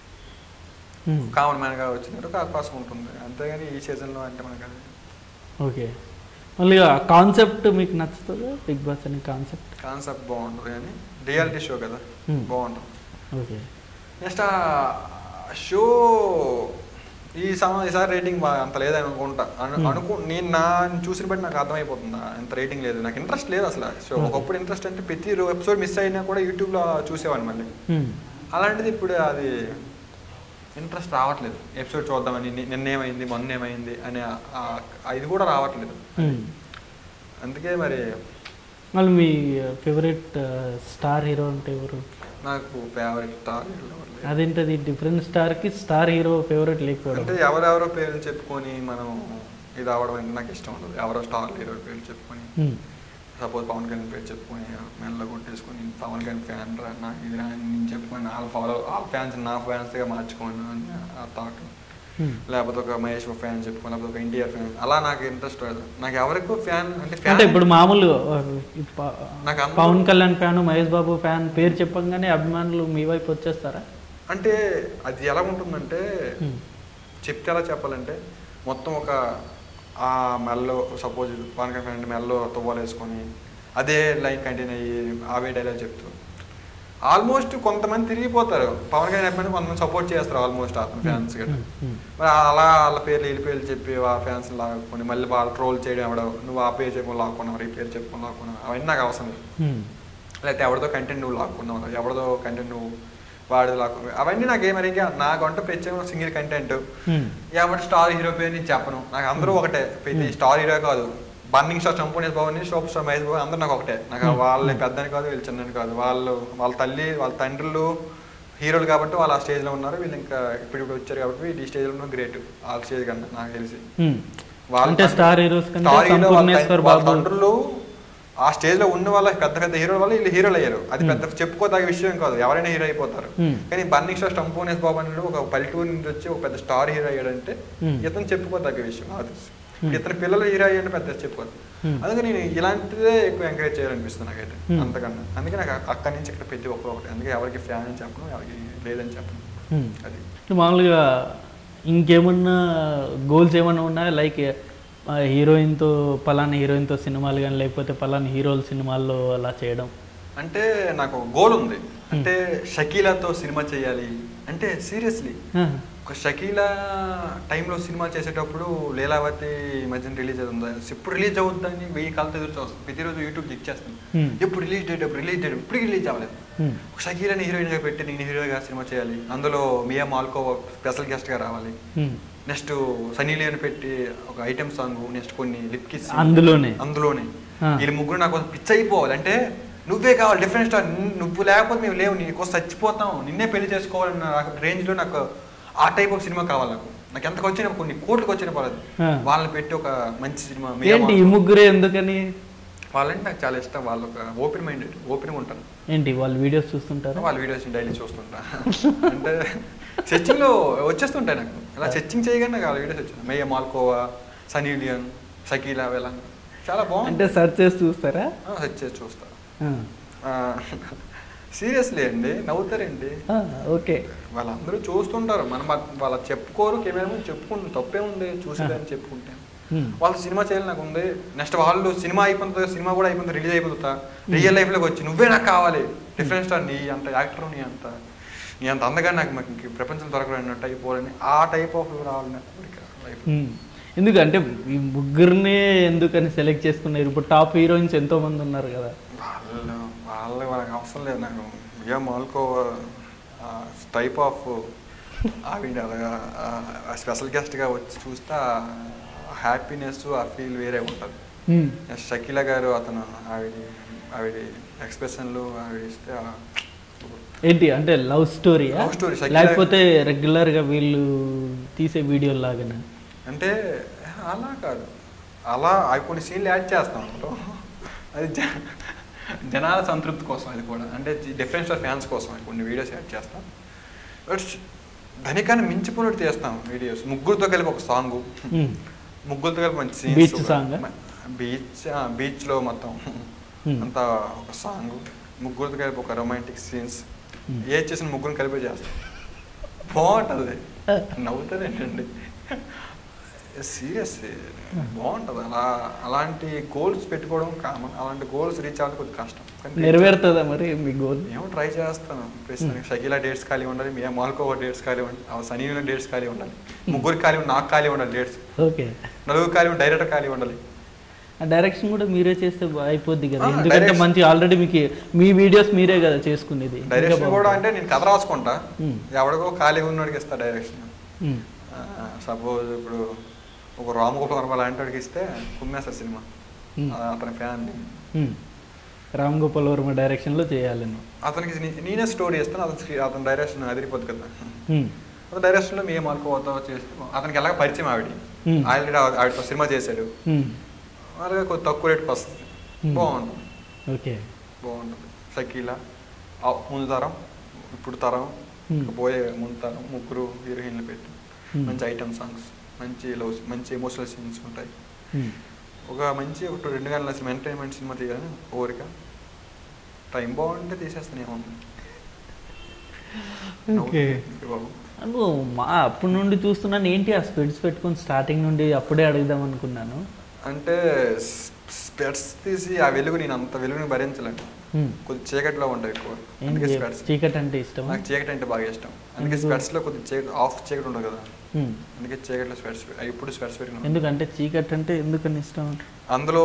కామన్ మ్యాన్గా వచ్చినట్టు ఒక అవకాశం ఉంటుంది అంతేగాని ఈ సీజన్లో అంటే మనకి అది ఓకే మళ్ళీ కాన్సెప్ట్ మీకు నచ్చుతుందా బిగ్ బాస్ అనే కాన్సెప్ట్ కాన్సెప్ట్ బాగుంటుంది కానీ రియాలిటీ షో కదా Hmm. బాగుంటుంది ఓకే నెక్స్ట్ ఆ షో ఈ సం ఈసారి రేటింగ్ బాగా అంత లేదని అనుకుంటా అను- Hmm. అనుకు నేను నా చూసిన బట్టి నాకు అర్థమైపోతుందా ఎంత రేటింగ్ లేదు నాకు ఇంట్రెస్ట్ లేదు అసలు సో Okay. ఒకప్పుడు ఇంట్రెస్ట్ అంటే ప్రతి ఎపిసోడ్ మిస్ అయినా కూడా యూట్యూబ్లో చూసేవాడిని మళ్ళీ అలాంటిది ఇప్పుడు అది ఇంట్రెస్ట్ రావట్లేదు ఎపిసోడ్ చూద్దామని ని- నిన్న ఏమైంది మొన్న ఏమైంది అనే ఆ- ఆ- ఇది కూడా రావట్లేదు అందుకే మరి మళ్ళీ మీ ఫేవరెట్ స్టార్ హీరో అంటే ఎవరు నాకు ఫేవరెట్ స్టార్ అదేంటది డిఫరెంట్ స్టార్కి స్టార్ హీరో ఫేవరెట్ లేకపోవడం అంటే ఎవరెవరో పేర్లు చెప్పుకొని మనం ఇది అవ్వడం అంటే నాకు ఇష్టం ఉండదు ఎవరో స్టార్ హీరో పేర్లు చెప్పుకొని ఉమ్. సపోజ్ పవన్ కళ్యాణ్ పేరు చెప్పుకొని మెల్ల కొట్టేసుకొని పవన్ కళ్యాణ్ ఫ్యాన్ రా నాకు ఇది రా అని నేను చెప్పుకొని వాళ్ళ ఫాలో వాళ్ళ ఫ్యాన్స్ నా ఫ్యాన్స్గా మార్చుకోను అని ఆ థాట్ ఉమ్. లేకపోతే ఒక మహేష్ ఫ్యాన్ చెప్పుకొని లేకపోతే ఒక ఎన్టీఆర్ ఫ్యాన్ అలా నాకు ఇంట్రెస్ట్ రాదు నాకు ఎవరికో ఫ్యాన్ అంటే అంటే ఫ్యాన్ ఇప్పుడు మామూలు ఆ, ఈ ప- నాకు అందరూ- పవన్ కళ్యాణ్ ఫ్యాన్ మహేష్ బాబు ఫ్యాన్ పేరు చెప్పంగానే అభిమానులు మీ వైపు వచ్చేస్తారా అంటే అది ఎలా ఉంటుందంటే ఉమ్. చెప్తే ఎలా చెప్పాలంటే మొత్తం ఒక ఆ మెల్లో సపోజ్ పవన్ కళ్యాణ్ అంటే మెల్లో తువ్వాలు వేసుకొని అదే లైన్ కంటిన్యూ అయ్యి అవే డైలాగ్ చెప్తూ ఆల్మోస్ట్ కొంతమంది తిరిగిపోతారు పవన్ కళ్యాణ్ అభిమానులు కొంతమంది సపోర్ట్ చేస్తారు ఆల్మోస్ట్ అతని ఫ్యాన్స్ గట్రా ఉమ్. ఉమ్. మరి అలా వాళ్ళ పేర్లు వీళ్ళ పేర్లు చెప్పి ఆ ఫ్యాన్స్ లాక్కొని మళ్ళీ వాళ్ళు ట్రోల్ చేయడం ఎవడో నువ్వు ఆ పేరు చెప్పుకొని లాక్కున్నావు ఈ పేరు చెప్పుకొని లాక్కున్నావు అవన్నీ నాకు అవసరం లేదు ఉమ్. లేకపోతే ఎవరిదో కంటెంట్ నువ్వు లాక్కున్నావు ఎవరిదో కంటెంట్ నువ్వు వాడిది లాక్కున్నావు అవన్నీ నాకు ఏమరిగా నాకంటూ ప్రత్యేకంగా సింగిల్ కంటెంట్ ఉమ్. ఎవరి స్టార్ హీరో పేరు నేను చెప్పను నాకు అందరూ ఒకటే ప్రతి Hmm. స్టార్ హీరో కాదు బర్నింగ్ స్టార్ చంపుకునే బాబుని సూపర్ స్టార్ మహేష్ బాబు అందరూ నాకు ఒకటే నాకు Hmm. వాళ్ళని పెద్దని కాదు వీళ్ళు చిన్నని కాదు వాళ్ళు వాళ్ళ తల్లి వాళ్ళ తండ్రులు హీరోలు కాబట్టి వాళ్ళు ఆ స్టేజ్లో ఉన్నారు వీళ్ళు ఇంకా ఇప్పుడు ఇప్పుడు వచ్చారు కాబట్టి వీళ్ళు ఈ స్టేజ్లో ఉన్న గ్రేట్ ఆ స్టేజ్ కన్నా నాకు తెలిసి ఉమ్. వాళ్ళ అంటే తండ్రి- స్టార్ హీరోస్ కంటే స్టార్ హీరో వాళ్ళ సంపూర్ణేశ్వర్ తండ్రి- వాళ్ళ బాబు తండ్రులు ఆ స్టేజ్ లో ఉన్న వాళ్ళ పెద్ద పెద్ద హీరోల వల్ల వీళ్ళు హీరోలు అయ్యారు అది Hmm. పెద్ద చెప్పుకోదగ్గ విషయం కాదు ఎవరైనా హీరో అయిపోతారు Hmm. కానీ బర్నింగ్ స్టార్ స్టంపోనేస్ బాబు అనేది ఒక పల్లెటూరు నుంచి వచ్చి ఒక పెద్ద స్టార్ హీరో అయ్యాడంటే Hmm. ఇతను చెప్పుకోదగ్గ విషయం నాకు తెలిసి Hmm. ఇతని పిల్లలు హీరో అయ్యాడు పెద్ద చెప్పుకోదు Hmm. అందుకే నేను ఇలాంటిదే ఎక్కువ ఎంకరేజ్ చేయాలనిపిస్తుంది నాకైతే Hmm. అంతకన్నా అందుకే నాకు అక్క- అక్కడి నుంచి ఇక్కడ ప్రతి ఒక్క ఒకటి అందుకే ఎవరికి ఫ్యాన్ అని చెప్పను ఎవరికి లేదని చెప్పను ఉమ్. అది మామూలుగా ఇంకేమన్నా గోల్స్ ఏమన్నా ఉన్నాయా లైక్ హీరోయిన్తో పలానా హీరోయిన్తో సినిమాలు కానీ లేకపోతే పలానా హీరోల సినిమాల్లో అలా చేయడం అంటే నాకు గోల్ ఉంది అంటే షకీలాతో సినిమా చేయాలి అంటే సీరియస్లీ ఆ, ఒక షకీలా టైంలో సినిమా చేసేటప్పుడు లీలావతి ఈ మధ్యన రిలీజ్ అవుతుంది ఎప్పుడు రిలీజ్ అవుతుందని వెయ్యి కాలతో ఎదురు చూస్తాం ప్రతిరోజు యూట్యూబ్ చెక్ చేస్తాను Hmm. ఎప్పుడు రిలీజ్ డేట్ ఎప్పుడు రిలీజ్ డేట్ ఇప్పుడు రిలీజ్ అవ్వలేదు ఉమ్. ఒక షకీలాని హీరోయిన్గా పెట్టి నేను హీరోగా సినిమా చేయాలి అందులో మియా మాల్కో స్పెషల్ గెస్ట్గా రావాలి ఉమ్. నెక్స్ట్ సనీ లియోని పెట్టి ఒక ఐటమ్ సాంగ్ నెక్స్ట్ కొన్ని లిప్ కిస్ అందులోనే? అందులోనే ఆ. వీళ్ళు ముగ్గురు నాకు పిచ్చి అయిపోవాలి అంటే నువ్వే కావాలి డిఫరెంట్ స్టార్ నువ్వు లేకపోతే మేము లేవు నీకు చచ్చిపోతాం నిన్నే పెళ్లి చేసుకోవాలన్న రేంజ్ లో నాకు ఆ టైప్ ఆఫ్ సినిమా కావాలి నాకు నాకు ఎంతకు వచ్చిన కొన్ని కోట్లకు వచ్చిన పడదు ఆ. వాళ్ళని పెట్టి ఒక మంచి సినిమా మియా ఏంటి ఈ మాల్కో. ముగ్గురే ఎందుకని వాళ్ళంటే నాకు చాలా ఇష్టం వాళ్ళు ఒక ఓపెన్ మైండెడ్ ఓపెన్గా ఉంటాను ఏంటి వాళ్ళు వీడియోస్ చూస్తుంటారా వాళ్ళ వీడియోస్ డైలీ చూస్తుంటా అంటే సెర్చింగ్ లో వచ్చేస్తుంటాయి నాకు ఇలా సెర్చింగ్ చేయగానే నాకు వాళ్ళ వీడియోస్ వచ్చింది Mia Malkova Sunny Leone Shakeela వీళ్ళ చాలా బాగుంది అంటే సెర్చ్ చేసి చూస్తారా సెర్చ్ చేసి చూస్తా ఆ. సీరియస్లీ అండి నవ్వుతారండి ఆ, ఓకే వాళ్ళందరూ చూస్తుంటారు మనం వాళ్ళ చెప్పుకోరు కెమెరా ముందు చెప్పుకుంటాం తప్పే ఉంది చూసేదాన్ని చెప్పుకుంటే ఉమ్. వాళ్ళు సినిమా చేయాలి నాకు ఉంది నెక్స్ట్ వాళ్ళు సినిమా అయిపోతుంది సినిమా కూడా అయిపోతుంది రిలీజ్ అయిపోతుందా రియల్ లైఫ్ లోకి వచ్చి నువ్వే నాకు కావాలి డిఫరెంట్ స్టార్ నీ అంత యాక్టర్ నీ అంత నీ అంత అందగా నాకు మాకు ఇంక ప్రపంచం దొరకడం టైప్ పోవాలని ఆ టైప్ ఆఫ్ రావాలని లైఫ్ ఉమ్. ఎందుకంటే ఈ ముగ్గురినే ఎందుకని సెలెక్ట్ చేసుకున్నారు ఇప్పుడు టాప్ హీరోయిన్స్ ఎంతో మంది ఉన్నారు కదా వాళ్ళు వాళ్ళు వాళ్ళకి అవసరం లేదు నాకు ఇక మాల్కో టైప్ ఆఫ్ ఆవిడ అలాగా స్పెషల్ గెస్ట్గా వచ్చి చూస్తే హ్యాపీనెస్ ఆ ఫీల్ వేరే ఉంటుంది ఉమ్. షకీలా గారు అతను ఆవిడ ఆవిడ ఎక్స్ప్రెషన్లు ఆవిడ ఇస్తే ఆ, ఏంటి అంటే love story Love story, Shakira- లేకపోతే రెగ్యులర్ గా వీళ్ళు తీసే వీడియో లాగానా అంటే అలా కాదు అలా అవి కొన్ని సీన్లు యాడ్ చేస్తాం అందులో అది జ- జనాల సంతృప్తి కోసం అది కూడా అంటే డిఫరెన్షియల్ ఫ్యాన్స్ కోసం అది కొన్ని వీడియోస్ యాడ్ చేస్తాం బట్ దానికన్నా మించిపోయినట్టు చేస్తాం వీడియోస్ ముగ్గురితో కలిపి ఒక సాంగ్ ఉమ్. ముగ్గురితో కలిపి మంచి Beach song ఆ? బీచ్ బీచ్లో మొత్తం Hmm. అంతా ఒక సాంగ్ ముగ్గురితో కలిపి ఒక రొమాంటిక్ సీన్స్ Hmm. ఏ చేసిన ముగ్గురిని కలిపి చేస్తాం బాగుంటుంది నవ్వుతుంది ఏంటండి సీరియస్ బాగుంటుంది అలా అలాంటి గోల్స్ పెట్టుకోవడం కామన్ అలాంటి గోల్స్ రీచ్ అవ్వడం కొద్దిగా కష్టం కానీ నెరవేరుతుందా మరి మీ గోల్ ఏమో ట్రై చేస్తాను ప్రస్తుతానికి షకీలా డేట్స్ ఖాళీ ఉండాలి మీ మాల్కోవా డేట్స్ ఖాళీ ఉండాలి ఆ సనీలో డేట్స్ ఖాళీ ఉండాలి ముగ్గురికి ఖాళీ ఉండాలి నాకు ఖాళీ ఉండాలి డేట్స్ ఓకే నలుగురు ఖాళీ ఉండాలి డైరెక్టర్ ఖాళీ ఉండాలి ఆ డైరెక్షన్ కూడా మీరే చేస్తే బా- అయిపోద్ది కదా ఆ, ఎందుకంటే direction- మంచి ఆల్రెడీ మీకు మీ వీడియోస్ మీరే కదా చేసుకునేది ఇంకా డైరెక్షన్ కూడా బాగుంటుంది. అంటే నేను కథ రాసుకుంటా Hmm. ఎవడికో ఖాళీగా ఉన్నోడికి ఇస్తా డైరెక్షన్ ఉమ్. సపోజ్ ఇప్పుడు ఒక రామగోపాల్ వర్మ లాంటి వాడికి ఇస్తే కుమ్మేస్తారు సినిమా Hmm. ఆ, అతని ఫ్యాన్ ఉమ్. రామ్ గోపాల్ వర్మ డైరెక్షన్ లో చేయాలని అతనికి నే- నేనే స్టోరీ ఇస్తాను అతని స్క్రీ- అతని డైరెక్షన్ అదిరిపోద్ది కదా ఉమ్. అతని డైరెక్షన్లో మేము అనుకోవద్దో చేస్తే అతనికి ఎలాగ పరిచయం ఆవిడ Hmm. ఆల్రెడీ ఆవిడతో సినిమా చేశాడు ఉమ్. అలాగే కొద్ది తక్కువ రేట్కి వస్తుంది Hmm. బాగుంటుంది ఓకే బాగుంటుంది షకీలా ఆ ముందు తరం ఇప్పుడు తరం Hmm. ఇక పోయే ముందు తరం ముగ్గురు హీరోయిన్లు పెట్టి Hmm. మంచి ఐటమ్ సాంగ్స్ మంచి లవ్ మంచి ఎమోషనల్ సీన్స్ ఉంటాయి ఉమ్. ఒక మంచి ఒక రెండు గంటల సినిమా ఎంటర్టైన్మెంట్ సినిమా తీయాలని కోరిక టైం బాగుంటే తీసేస్తాను ఏమన్నా ఓకే బాబు నువ్వు మా అప్పటి నుండి చూస్తున్నాను ఏంటి ఆ స్పెడ్స్ పెట్టుకొని స్టార్టింగ్ నుండి అప్పుడే అడుగుదాం అనుకున్నాను అంటే స్పెట్స్ తీసి ఆ వెలుగు నేను అంత వెలుగుని భరించలేను ఉమ్. కొద్ది చీకటిలో ఉంటాయి ఎక్కువ ఏం అందుకే చీ- స్పెట్స్ చీకటి అంటే ఇష్టమా నాకు చీకటి అంటే బాగా ఇష్టం అందుకే ఎందుకు? స్పెట్స్ లో కొద్ది చీకటి ఆఫ్ చీకటి ఉండదు కదా ఉమ్. అందుకే చీకటిలో స్పెట్స్ ఇప్పుడు స్పెట్స్ పెట్టుకున్నాను ఎందుకంటే చీకటి అంటే ఎందుకని ఇష్టం అందులో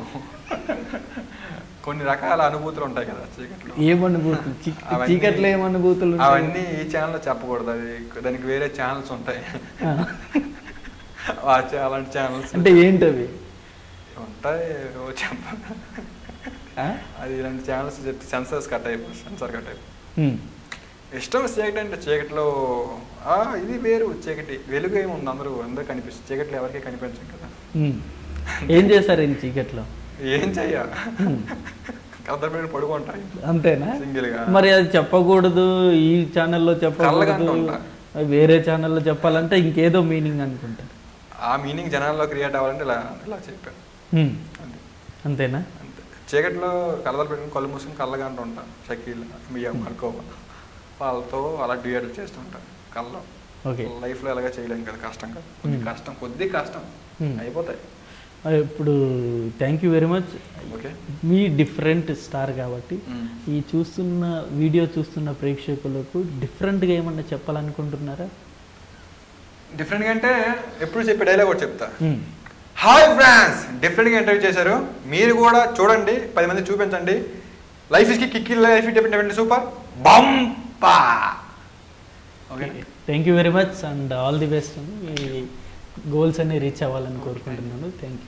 కొన్ని రకాల అనుభూతులు ఉంటాయి కదా చీకట్లో ఏమనుభూతులు చీ- అవన్నీ- చీకట్లో ఏమనుభూతులు ఉంటాయి? అవన్నీ ఈ ఛానల్లో చెప్పకూడదు అది దానికి వేరే ఛానల్స్ ఉంటాయి ఆ. ఆ చా- అలాంటి ఛానల్స్ అంటే ఏంటవి ఉంటాయి ఓ చెప్ప ఆ? అది ఇలాంటి ఛానల్స్ చెప్తే సెన్సర్స్ కట్ అయిపోయి సెన్సార్ కట్ అయిపోయి ఉమ్. ఇష్టం చీకటి అంటే చీకటిలో ఆ, ఇది వేరు చీకటి వెలుగు ఏముంది అందరూ అందరూ కనిపిస్తుంది చీకట్లో ఎవరికీ కనిపించదు కదా ఉమ్. ఏం చేశారు ఈ చీకట్లో ఏం చెయ్య ఉమ్. కద్దరు పెట్టి పడుకుంటాయి అంతేనా సింగిల్ గా మరి అది చెప్పకూడదు ఈ ఛానల్లో చెప్పకూడదు కళ్ళగంట ఉంటా. వేరే ఛానల్లో చెప్పాలంటే ఇంకేదో మీనింగ్ అనుకుంటారు ఆ మీనింగ్ జనాల్లో క్రియేట్ అవ్వాలంటే ఇలా ఇలా చెప్పాను ఉమ్. అంతే అంతేనా అంతే చీకట్లో కళ్ళలు పెట్టుకుని కళ్ళు మూసుకుని కళ్ళగంట ఉంటాను షకీల్ బియ్యం కడుకోవా వాళ్ళతో అలా డ్యూయట్లు చేస్తుంటాను కళ్ళలో ఓకే లైఫ్లో ఎలాగ చేయలేం కదా కష్టం కదా కొద్ది Hmm. కష్టం కొద్ది కష్టం Hmm. అయిపోతాయి ఆ, ఇప్పుడు thank you very much okay మీ డిఫరెంట్ స్టార్ కాబట్టి Hmm. ఈ చూస్తున్న వీడియో చూస్తున్న ప్రేక్షకులకు డిఫరెంట్గా ఏమన్నా చెప్పాలనుకుంటున్నారా డిఫరెంట్గా అంటే ఎప్పుడు చెప్పే డైలాగ్ కూడా చెప్తా ఉమ్. హాయ్ ఫ్రాన్స్ డిఫరెంట్గా ఇంటర్వ్యూ చేశారు మీరు కూడా చూడండి పది మంది చూపించండి లైఫ్ ఇస్కి కిక్కి లైఫ్ డిపెండ్ సూపర్ బంపా okay thank you very much and all the best మీ గోల్స్ అన్ని రీచ్ అవ్వాలని కోరుకుంటున్నాను థ్యాంక్ యూ